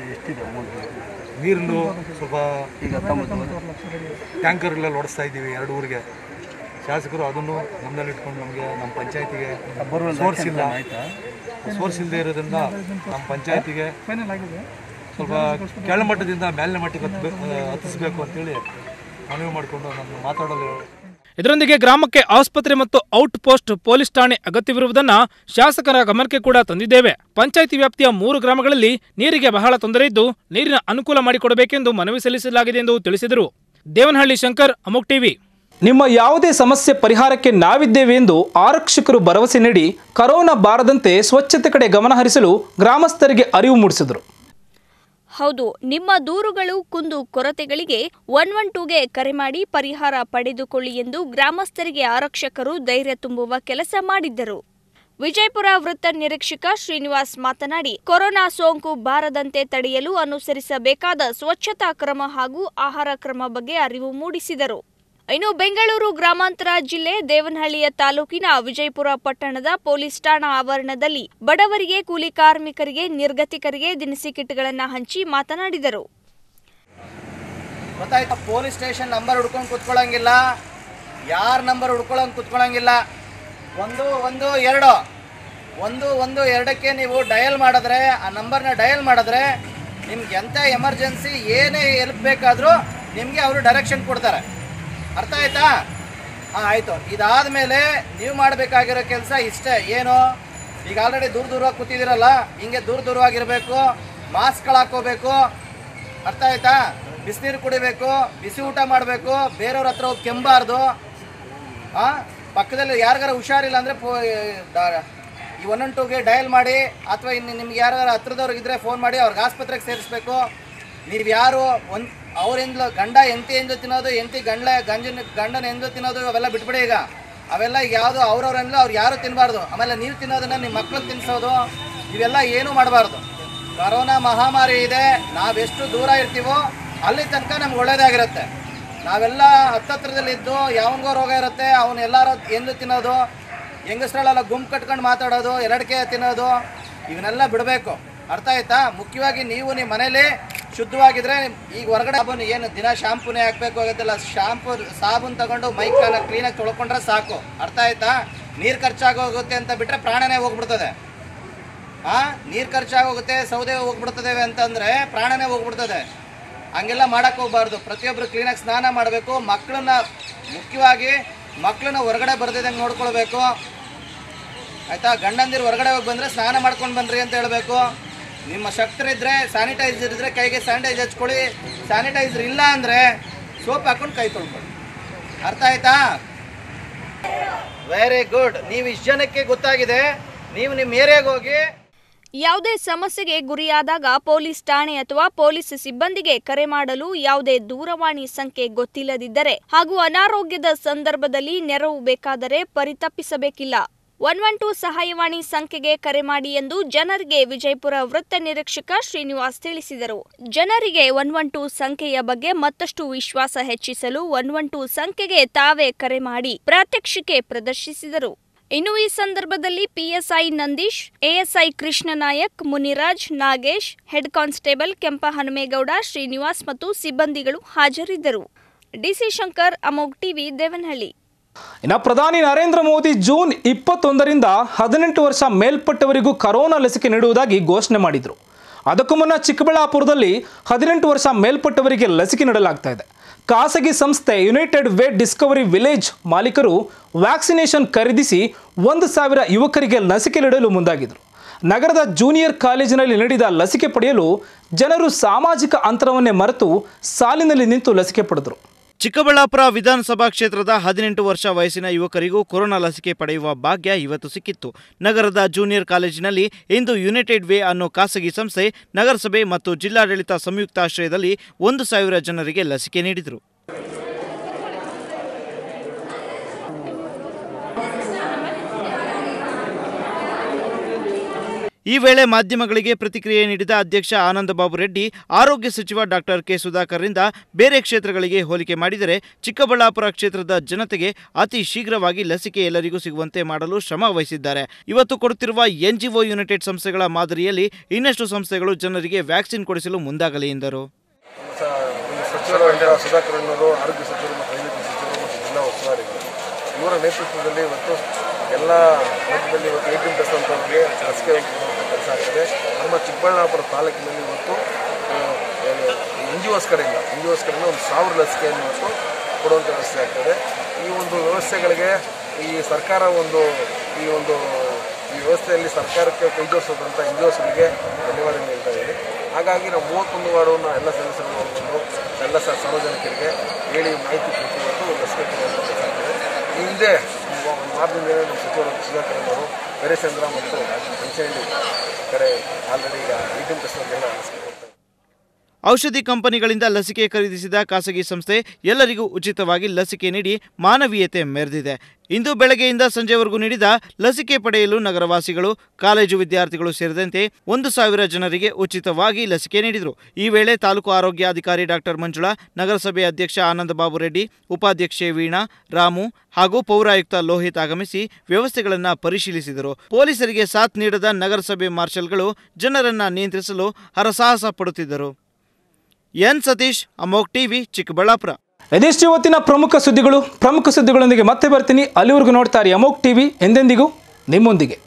ನೀರನ್ನು ಸ್ವಲ್ಪ ಈಗ ಟ್ಯಾಂಕರ್ಗಳಲ್ಲಿ ಓಡಿಸ್ತಾ ಇದ್ದೀವಿ ಎರಡು ಊರಿಗೆ ಶಾಸಕರು ಅದನ್ನು ನಮ್ಮಲ್ಲಿ ಇಟ್ಕೊಂಡು ನಮಗೆ ನಮ್ಮ ಪಂಚಾಯತಿಗೆ ಸೋರ್ಸ್ ಇಲ್ಲ ಸೋರ್ಸ್ ಇಲ್ಲದೆ ಇರೋದ್ರಿಂದ ನಮ್ಮ ಪಂಚಾಯತಿಗೆ ಸ್ವಲ್ಪ ಕೆಳಮಟ್ಟದಿಂದ ಮೇಲಿನ ಮಟ್ಟಕ್ಕೆ ಹತ್ಬೇಕು ಹತ್ತಿಸ್ಬೇಕು ಅಂತೇಳಿ ಮನವಿ ಮಾಡಿಕೊಂಡು ನಾನು ಮಾತಾಡಲು ಇದರೊಂದಿಗೆ ಗ್ರಾಮಕ್ಕೆ ಆಸ್ಪತ್ರೆ ಮತ್ತು ಔಟ್ ಪೋಸ್ಟ್ ಪೊಲೀಸ್ ಠಾಣೆ ಅಗತ್ಯವಿರುವುದನ್ನ ಶಾಸಕರ ಗಮನಕ್ಕೆ ಕೂಡ ತಂದಿದ್ದೇವೆ ಪಂಚಾಯಿತಿ ವ್ಯಾಪ್ತಿಯ ಮೂರು ಗ್ರಾಮಗಳಲ್ಲಿ ನೀರಿಗೆ ಬಹಳ ತೊಂದರೆ ಇದ್ದು ನೀರಿನ ಅನುಕೂಲ ಮಾಡಿಕೊಡಬೇಕೆಂದು ಮನವಿ ಸಲ್ಲಿಸಲಾಗಿದೆ ಎಂದು ತಿಳಿಸಿದರು ದೇವನಹಳ್ಳಿ ಶಂಕರ್ ಅಮೋಕ್ ಟಿವಿ ನಿಮ್ಮ ಯಾವುದೇ ಸಮಸ್ಯೆ ಪರಿಹಾರಕ್ಕೆ ನಾವಿದ್ದೇವೆ ಎಂದು ಆರಕ್ಷಕರು ಭರವಸೆ ನೀಡಿ ಕರೋನಾ ಬಾರದಂತೆ ಸ್ವಚ್ಛತೆ ಕಡೆ ಗಮನ ಹರಿಸಲು ಗ್ರಾಮಸ್ಥರಿಗೆ ಅರಿವು ಮೂಡಿಸಿದರು ಹೌದು ನಿಮ್ಮ ದೂರುಗಳು ಕುಂದು ಕೊರತೆಗಳಿಗೆ ಒನ್ ಒನ್ ಟೂಗೆ ಕರೆ ಮಾಡಿ ಪರಿಹಾರ ಪಡೆದುಕೊಳ್ಳಿ ಎಂದು ಗ್ರಾಮಸ್ಥರಿಗೆ ಆರಕ್ಷಕರು ಧೈರ್ಯ ತುಂಬುವ ಕೆಲಸ ಮಾಡಿದ್ದರು ವಿಜಯಪುರ ವೃತ್ತ ನಿರೀಕ್ಷಕ ಶ್ರೀನಿವಾಸ್ ಮಾತನಾಡಿ ಕೊರೋನಾ ಸೋಂಕು ಬಾರದಂತೆ ತಡೆಯಲು ಅನುಸರಿಸಬೇಕಾದ ಸ್ವಚ್ಛತಾ ಕ್ರಮ ಹಾಗೂ ಆಹಾರ ಕ್ರಮ ಬಗ್ಗೆ ಅರಿವು ಮೂಡಿಸಿದರು ಇನ್ನು ಬೆಂಗಳೂರು ಗ್ರಾಮಾಂತರ ಜಿಲ್ಲೆ ದೇವನಹಳ್ಳಿಯ ತಾಲೂಕಿನ ವಿಜಯಪುರ ಪಟ್ಟಣದ ಪೊಲೀಸ್ ಠಾಣಾ ಆವರಣದಲ್ಲಿ ಬಡವರಿಗೆ ಕೂಲಿ ಕಾರ್ಮಿಕರಿಗೆ ನಿರ್ಗತಿಕರಿಗೆ ದಿನಸಿ ಕಿಟ್ಗಳನ್ನು ಹಂಚಿ ಮಾತನಾಡಿದರು ಗೊತ್ತಾಯ್ತಾ ಪೊಲೀಸ್ ಸ್ಟೇಷನ್ ನಂಬರ್ ಹುಡ್ಕೊಂಡು ಕುತ್ಕೊಳ್ಳಂಗಿಲ್ಲ ಯಾರ ನಂಬರ್ ಹುಡ್ಕೊಳ್ಳೋಂಗೆ ಕುತ್ಕೊಳ್ಳಂಗಿಲ್ಲ ಒಂದು ಒಂದು ಎರಡು ಒಂದು ಒಂದು ಎರಡಕ್ಕೆ ನೀವು ಡಯಲ್ ಮಾಡಿದ್ರೆ ಆ ನಂಬರ್ನ ಡಯಲ್ ಮಾಡಿದ್ರೆ ನಿಮ್ಗೆ ಎಂಥ ಎಮರ್ಜೆನ್ಸಿ ಏನೇ ಹೆಲ್ಪ್ ಬೇಕಾದರೂ ನಿಮಗೆ ಅವರು ಡೈರೆಕ್ಷನ್ ಕೊಡ್ತಾರೆ ಅರ್ಥ ಆಯ್ತಾ ಹಾಂ ಆಯಿತು ಇದಾದ ಮೇಲೆ ನೀವು ಮಾಡಬೇಕಾಗಿರೋ ಕೆಲಸ ಇಷ್ಟೇ ಏನು ಈಗ ಆಲ್ರೆಡಿ ದೂರ ದೂರವಾಗಿ ಕೂತಿದ್ದೀರಲ್ಲ ಹಿಂಗೆ ದೂರ ದೂರವಾಗಿರಬೇಕು ಮಾಸ್ಕ್ಗಳು ಹಾಕೋಬೇಕು ಅರ್ಥ ಆಯ್ತಾ ಬಿಸಿನೀರು ಕುಡಿಬೇಕು ಬಿಸಿ ಊಟ ಮಾಡಬೇಕು ಬೇರೆಯವ್ರ ಹತ್ರ ಹೋಗಿ ಕೆಂಬಾರ್ದು ಆ ಪಕ್ಕದಲ್ಲಿ ಯಾರಿಗಾರ ಹುಷಾರಿಲ್ಲ ಅಂದರೆ ಫೋ ದ- ಈ ಒನ್ ಒನ್ ಟೂಗೆ ಡಯಲ್ ಮಾಡಿ ಅಥವಾ ಇನ್ನು ನಿಮ್ಗೆ ಯಾರು ಹತ್ರದವ್ರಿಗಿದ್ರೆ ಫೋನ್ ಮಾಡಿ ಅವ್ರಿಗೆ ಆಸ್ಪತ್ರೆಗೆ ಸೇರಿಸ್ಬೇಕು ನೀವು ಯಾರು ಒಂದು ಅವರಿಂದ ಗಂಡ ಎಂತಿ ಎಂದು ತಿನ್ನೋದು ಎಂತಿ ಗಂಡ ಗಂಜನ ಗಂಡನ ಎಂದು ತಿನ್ನೋದು ಅವೆಲ್ಲ ಬಿಟ್ಬಿಡಿ ಈಗ ಅವೆಲ್ಲ ಈಗ ಯಾವುದು ಅವ್ರವ್ರೆಲ್ಲ ಅವ್ರು ಯಾರು ತಿನ್ನಬಾರ್ದು ಆಮೇಲೆ ನೀವು ತಿನ್ನೋದನ್ನ ನಿಮ್ಮ ಮಕ್ಳಿಗೆ ತಿನ್ನಿಸೋದು ಇವೆಲ್ಲ ಏನೂ ಮಾಡಬಾರ್ದು ಕರೋನಾ ಮಹಾಮಾರಿ ಇದೆ ನಾವೆಷ್ಟು ದೂರ ಇರ್ತೀವೋ ಅಲ್ಲಿ ತನಕ ನಮ್ಗೆ ಒಳ್ಳೇದಾಗಿರುತ್ತೆ ನಾವೆಲ್ಲ ಹತ್ತತ್ರದಲ್ಲಿದ್ದು ಯಾವನಿಗೋ ರೋಗ ಇರುತ್ತೆ ಅವನು ಎಲ್ಲಾರು ಎಂದು ತಿನ್ನೋದು ಹೆಂಗಸ್ರಳೆಲ್ಲ ಗುಂಪು ಕಟ್ಕೊಂಡು ಮಾತಾಡೋದು ಎರಡಿಕೆ ತಿನ್ನೋದು ಇವನ್ನೆಲ್ಲ ಬಿಡಬೇಕು ಅರ್ಥ ಆಯ್ತಾ ಮುಖ್ಯವಾಗಿ ನೀವು ನಿಮ್ಮ ಮನೇಲಿ ಶುದ್ಧವಾಗಿದ್ರೆ ಈಗ ಹೊರಗಡೆ ಸಾಬೂನು ಏನು ದಿನ ಶಾಂಪೂನೇ ಹಾಕ್ಬೇಕು ಆಗುತ್ತಲ್ಲ ಶಾಂಪೂ ಸಾಬೂನು ತಗೊಂಡು ಮೈಕನ್ನ ಕ್ಲೀನಾಗಿ ತೊಳ್ಕೊಂಡ್ರೆ ಸಾಕು ಅರ್ಥ ಆಯ್ತಾ ನೀರು ಖರ್ಚಾಗೋಗುತ್ತೆ ಅಂತ ಬಿಟ್ಟರೆ ಪ್ರಾಣನೇ ಹೋಗ್ಬಿಡ್ತದೆ ಆ ನೀರು ಖರ್ಚಾಗೋಗುತ್ತೆ ಸೌದೆ ಹೋಗ್ಬಿಡ್ತದೆ ಅಂತಂದರೆ ಪ್ರಾಣನೇ ಹೋಗ್ಬಿಡ್ತದೆ ಹಂಗೆಲ್ಲ ಮಾಡಕ್ಕೆ ಹೋಗ್ಬಾರ್ದು ಪ್ರತಿಯೊಬ್ಬರು ಕ್ಲೀನಾಗಿ ಸ್ನಾನ ಮಾಡಬೇಕು ಮಕ್ಕಳನ್ನ ಮುಖ್ಯವಾಗಿ ಮಕ್ಕಳನ್ನ ಹೊರಗಡೆ ಬರ್ದಿದ್ದಂಗೆ ನೋಡ್ಕೊಳ್ಬೇಕು ಆಯಿತಾ ಗಂಡಂದಿರು ಹೊರಗಡೆ ಹೋಗಿ ಬಂದರೆ ಸ್ನಾನ ಮಾಡ್ಕೊಂಡು ಬನ್ನಿರಿ ಅಂತ ಹೇಳಬೇಕು ನಿಮ್ಮ ಶಕ್ತರಿದ್ದರೆ ಸ್ಯಾನಿಟೈಸರ್ ಇದ್ದರೆ ಕೈಗೆ ಸ್ಯಾನಿಟೈಸರ್ ಹಚ್ಕೊಳ್ಳಿ ಸ್ಯಾನಿಟೈಸರ್ ಇಲ್ಲ ಅಂದರೆ ಸೋಪ್ ಹಾಕೊಂಡು ಕೈ ತೊಳ್ಕೊಳ್ಳಿ ಅರ್ಥ ಆಯ್ತಾ ವೆರಿ ಗುಡ್ ನೀವು ಇಷ್ಟು ಜನಕ್ಕೆ ಗೊತ್ತಾಗಿದೆ ನೀವು ನಿಮ್ಮ ಏರಿಯಾಗೆ ಹೋಗಿ ಯಾವುದೇ ಸಮಸ್ಯೆಗೆ ಗುರಿಯಾದಾಗ ಪೊಲೀಸ್ ಠಾಣೆ ಅಥವಾ ಪೊಲೀಸ್ ಸಿಬ್ಬಂದಿಗೆ ಕರೆ ಮಾಡಲು ಯಾವುದೇ ದೂರವಾಣಿ ಸಂಖ್ಯೆ ಗೊತ್ತಿಲ್ಲದಿದ್ದರೆ ಹಾಗೂ ಅನಾರೋಗ್ಯದ ಸಂದರ್ಭದಲ್ಲಿ ನೆರವು ಬೇಕಾದರೆ ಪರಿತಪ್ಪಿಸಬೇಕಿಲ್ಲ ಒನ್ ಒನ್ ಟೂ ಸಹಾಯವಾಣಿ ಸಂಖ್ಯೆಗೆ ಕರೆ ಮಾಡಿ ಎಂದು ಜನರಿಗೆ ವಿಜಯಪುರ ವೃತ್ತ ನಿರೀಕ್ಷಕ ಶ್ರೀನಿವಾಸ್ ತಿಳಿಸಿದರು ಜನರಿಗೆ ಒನ್ ಒನ್ ಟೂ ಸಂಖ್ಯೆಯ ಬಗ್ಗೆ ಮತ್ತಷ್ಟು ವಿಶ್ವಾಸ ಹೆಚ್ಚಿಸಲು ಒನ್ ಒನ್ ಟೂ ಸಂಖ್ಯೆಗೆ ತಾವೇ ಕರೆ ಮಾಡಿ ಪ್ರಾತ್ಯಕ್ಷಿಕೆ ಪ್ರದರ್ಶಿಸಿದರು ಇನ್ನು ಈ ಸಂದರ್ಭದಲ್ಲಿ PSI Nandish ASI Krishnanayak Muniraj Nagesh head constable Kempa Hanumegowda Srinivas ಮತ್ತು ಸಿಬ್ಬಂದಿಗಳು ಹಾಜರಿದ್ದರು ಡಿಸಿ ಶಂಕರ್ ಅಮೋಗ್ ಟಿವಿ ದೇವನಹಳ್ಳಿ ಇನ್ನು ಪ್ರಧಾನಿ ನರೇಂದ್ರ ಮೋದಿ ಜೂನ್ ಇಪ್ಪತ್ತೊಂದರಿಂದ ಹದಿನೆಂಟು ವರ್ಷ ಮೇಲ್ಪಟ್ಟವರಿಗೂ ಕರೋನಾ ಲಸಿಕೆ ನೀಡುವುದಾಗಿ ಘೋಷಣೆ ಮಾಡಿದರು ಅದಕ್ಕೂ ಮುನ್ನ ಚಿಕ್ಕಬಳ್ಳಾಪುರದಲ್ಲಿ ಹದಿನೆಂಟು ವರ್ಷ ಮೇಲ್ಪಟ್ಟವರಿಗೆ ಲಸಿಕೆ ನೀಡಲಾಗ್ತಾ ಇದೆ ಖಾಸಗಿ ಸಂಸ್ಥೆ ಯುನೈಟೆಡ್ ವೇ ಡಿಸ್ಕವರಿ ವಿಲೇಜ್ ಮಾಲೀಕರು ವ್ಯಾಕ್ಸಿನೇಷನ್ ಖರೀದಿಸಿ ಒಂದು ಸಾವಿರ ಯುವಕರಿಗೆ ಲಸಿಕೆ ನೀಡಲು ಮುಂದಾಗಿದ್ದರು ನಗರದ ಜೂನಿಯರ್ ಕಾಲೇಜಿನಲ್ಲಿ ನಡೆದ ಲಸಿಕೆ ಪಡೆಯಲು ಜನರು ಸಾಮಾಜಿಕ ಅಂತರವನ್ನೇ ಮರೆತು ಸಾಲಿನಲ್ಲಿ ನಿಂತು ಲಸಿಕೆ ಪಡೆದರು ಚಿಕ್ಕಬಳ್ಳಾಪುರ ವಿಧಾನಸಭಾ ಕ್ಷೇತ್ರದ ಹದಿನೆಂಟು ವರ್ಷ ವಯಸ್ಸಿನ ಯುವಕರಿಗೂ ಕೊರೋನಾ ಲಸಿಕೆ ಪಡೆಯುವ ಭಾಗ್ಯ ಇವತ್ತು ಸಿಕ್ಕಿತ್ತು ನಗರದ ಜೂನಿಯರ್ ಕಾಲೇಜಿನಲ್ಲಿ ಇಂದು ಯುನೈಟೆಡ್ ವೇ ಅನ್ನೋ ಖಾಸಗಿ ಸಂಸ್ಥೆ ನಗರಸಭೆ ಮತ್ತು ಜಿಲ್ಲಾಡಳಿತ ಸಂಯುಕ್ತಾಶ್ರಯದಲ್ಲಿ ಒಂದು ಸಾವಿರ ಜನರಿಗೆ ಲಸಿಕೆ ನೀಡಿದರು ಈ ವೇಳೆ ಮಾಧ್ಯಮಗಳಿಗೆ ಪ್ರತಿಕ್ರಿಯೆ ನೀಡಿದ ಅಧ್ಯಕ್ಷ ಆನಂದ ಬಾಬು ರೆಡ್ಡಿ ಆರೋಗ್ಯ ಸಚಿವ ಡಾಕ್ಟರ್ ಕೆ ಸುಧಾಕರ್ರಿಂದ ಬೇರೆ ಕ್ಷೇತ್ರಗಳಿಗೆ ಹೋಲಿಕೆ ಮಾಡಿದರೆ ಚಿಕ್ಕಬಳ್ಳಾಪುರ ಕ್ಷೇತ್ರದ ಜನತೆಗೆ ಅತಿ ಶೀಘ್ರವಾಗಿ ಲಸಿಕೆ ಎಲ್ಲರಿಗೂ ಸಿಗುವಂತೆ ಮಾಡಲು ಶ್ರಮ ವಹಿಸಿದ್ದಾರೆ ಇವತ್ತು ಕೊಡುತ್ತಿರುವ ಎನ್ಜಿಒ ಯುನೈಟೆಡ್ ಸಂಸ್ಥೆಗಳ ಮಾದರಿಯಲ್ಲಿ ಇನ್ನಷ್ಟು ಸಂಸ್ಥೆಗಳು ಜನರಿಗೆ ವ್ಯಾಕ್ಸಿನ್ ಕೊಡಿಸಲು ಮುಂದಾಗಲಿ ಎಂದರು ಸಚಿವರು ಸುಧಾಕರ್ ಅವರು ಆರೋಗ್ಯ ಸಚಿವರು ಮತ್ತು ವೈದ್ಯಕೀಯ ಸಚಿವರು ಮತ್ತು ಜಿಲ್ಲಾ ಉಸ್ತುವಾರಿಗಳು ಇವರ ನೇತೃತ್ವದಲ್ಲಿ ಇವತ್ತು ಎಲ್ಲ ಹಂತದಲ್ಲಿ ಇವತ್ತು ಎ ಟಿ ಎಂ ಅಂತವರಿಗೆ ಲಸಿಕೆ ಕೊಡುವಂಥ ಕೆಲಸ ಆಗ್ತದೆ ನಮ್ಮ ಚಿಕ್ಕಬಳ್ಳಾಪುರ ತಾಲೂಕಿನಲ್ಲಿ ಇವತ್ತು ಎನ್ ಜಿ ಒಸ್ ಕಡೆಯಿಂದ ಎನ್ ಜಿ ಒಸ್ ಕಡೆಯಿಂದ ಒಂದು ಸಾವಿರ ಲಸಿಕೆಯನ್ನು ಇವತ್ತು ಕೊಡುವಂಥ ವ್ಯವಸ್ಥೆ ಆಗ್ತದೆ ಈ ಒಂದು ವ್ಯವಸ್ಥೆಗಳಿಗೆ ಈ ಸರ್ಕಾರ ಒಂದು ಈ ಒಂದು ಈ ವ್ಯವಸ್ಥೆಯಲ್ಲಿ ಸರ್ಕಾರಕ್ಕೆ ಕೈ ಜೋಡಿಸೋದಂಥ ಎನ್ ಜಿ ಒಸ್ಗಳಿಗೆ ಧನ್ಯವಾದ ಹೇಳ್ತಾ ಇದ್ದೀನಿ ಹಾಗಾಗಿ ನಾವು ಮೂವತ್ತೊಂದು ವಾರವನ್ನು ಎಲ್ಲ ಸದಸ್ಯರು ಬಂದು ಎಲ್ಲ ಸ ಸಾರ್ವಜನಿಕರಿಗೆ ಹೇಳಿ ಮಾಹಿತಿ ಕೊಟ್ಟು ಇವತ್ತು ಲಸಿಕೆ ಕೊಡುವಂಥ ಕೆಲಸ ಆಗ್ತದೆ ಈ ಹಿಂದೆ ಒಂದು ವಾರದಿಂದ ನಮ್ಮ ಸಚಿವರು ಸುಧಾಕರ್ ಅವರು ಬೇರೆಚಂದ್ರ ಮತ್ತು ಅಂಚನಹಳ್ಳಿ ಕಡೆ ಆಲ್ರೆಡಿ ಈಗ ಎ ಟಿ ಎಂ ಕಸ್ಟಮರ್ಗೆಲ್ಲ ಲಸಿಕೆ ಕೊಡ್ತಾರೆ ಔಷಧಿ ಕಂಪನಿಗಳಿಂದ ಲಸಿಕೆ ಖರೀದಿಸಿದ ಖಾಸಗಿ ಸಂಸ್ಥೆ ಎಲ್ಲರಿಗೂ ಉಚಿತವಾಗಿ ಲಸಿಕೆ ನೀಡಿ ಮಾನವೀಯತೆ ಮೆರೆದಿದೆ ಇಂದು ಬೆಳಗ್ಗೆಯಿಂದ ಸಂಜೆವರೆಗೂ ನೀಡಿದ ಲಸಿಕೆ ಪಡೆಯಲು ನಗರವಾಸಿಗಳು ಕಾಲೇಜು ವಿದ್ಯಾರ್ಥಿಗಳು ಸೇರಿದಂತೆ ಒಂದು ಸಾವಿರ ಜನರಿಗೆ ಉಚಿತವಾಗಿ ಲಸಿಕೆ ನೀಡಿದರು ಈ ವೇಳೆ ತಾಲೂಕು ಆರೋಗ್ಯಾಧಿಕಾರಿ ಡಾಕ್ಟರ್ ಮಂಜುಳಾ ನಗರಸಭೆ ಅಧ್ಯಕ್ಷ ಆನಂದ ಬಾಬು ರೆಡ್ಡಿ ಉಪಾಧ್ಯಕ್ಷೆ ವೀಣಾ ರಾಮು ಹಾಗೂ ಪೌರಾಯುಕ್ತ ಲೋಹಿತ್ ಆಗಮಿಸಿ ವ್ಯವಸ್ಥೆಗಳನ್ನು ಪರಿಶೀಲಿಸಿದರು ಪೊಲೀಸರಿಗೆ ಸಾಥ್ ನೀಡದ ನಗರಸಭೆ ಮಾರ್ಷಲ್ಗಳು ಜನರನ್ನ ನಿಯಂತ್ರಿಸಲು ಹರಸಾಹಸ ಪಡುತ್ತಿದ್ದರು ಎನ್ ಸತೀಶ್ ಅಮೋಕ್ ಟಿವಿ ಚಿಕ್ಕಬಳ್ಳಾಪುರ ಇದಿಷ್ಟು ಇವತ್ತಿನ ಪ್ರಮುಖ ಸುದ್ದಿಗಳು ಪ್ರಮುಖ ಸುದ್ದಿಗಳೊಂದಿಗೆ ಮತ್ತೆ ಬರ್ತೀನಿ ಅಲ್ಲಿವರೆಗೂ ನೋಡ್ತಾರೆ ಅಮೋಕ್ ಟಿವಿ ಎಂದೆಂದಿಗೂ ನಿಮ್ಮೊಂದಿಗೆ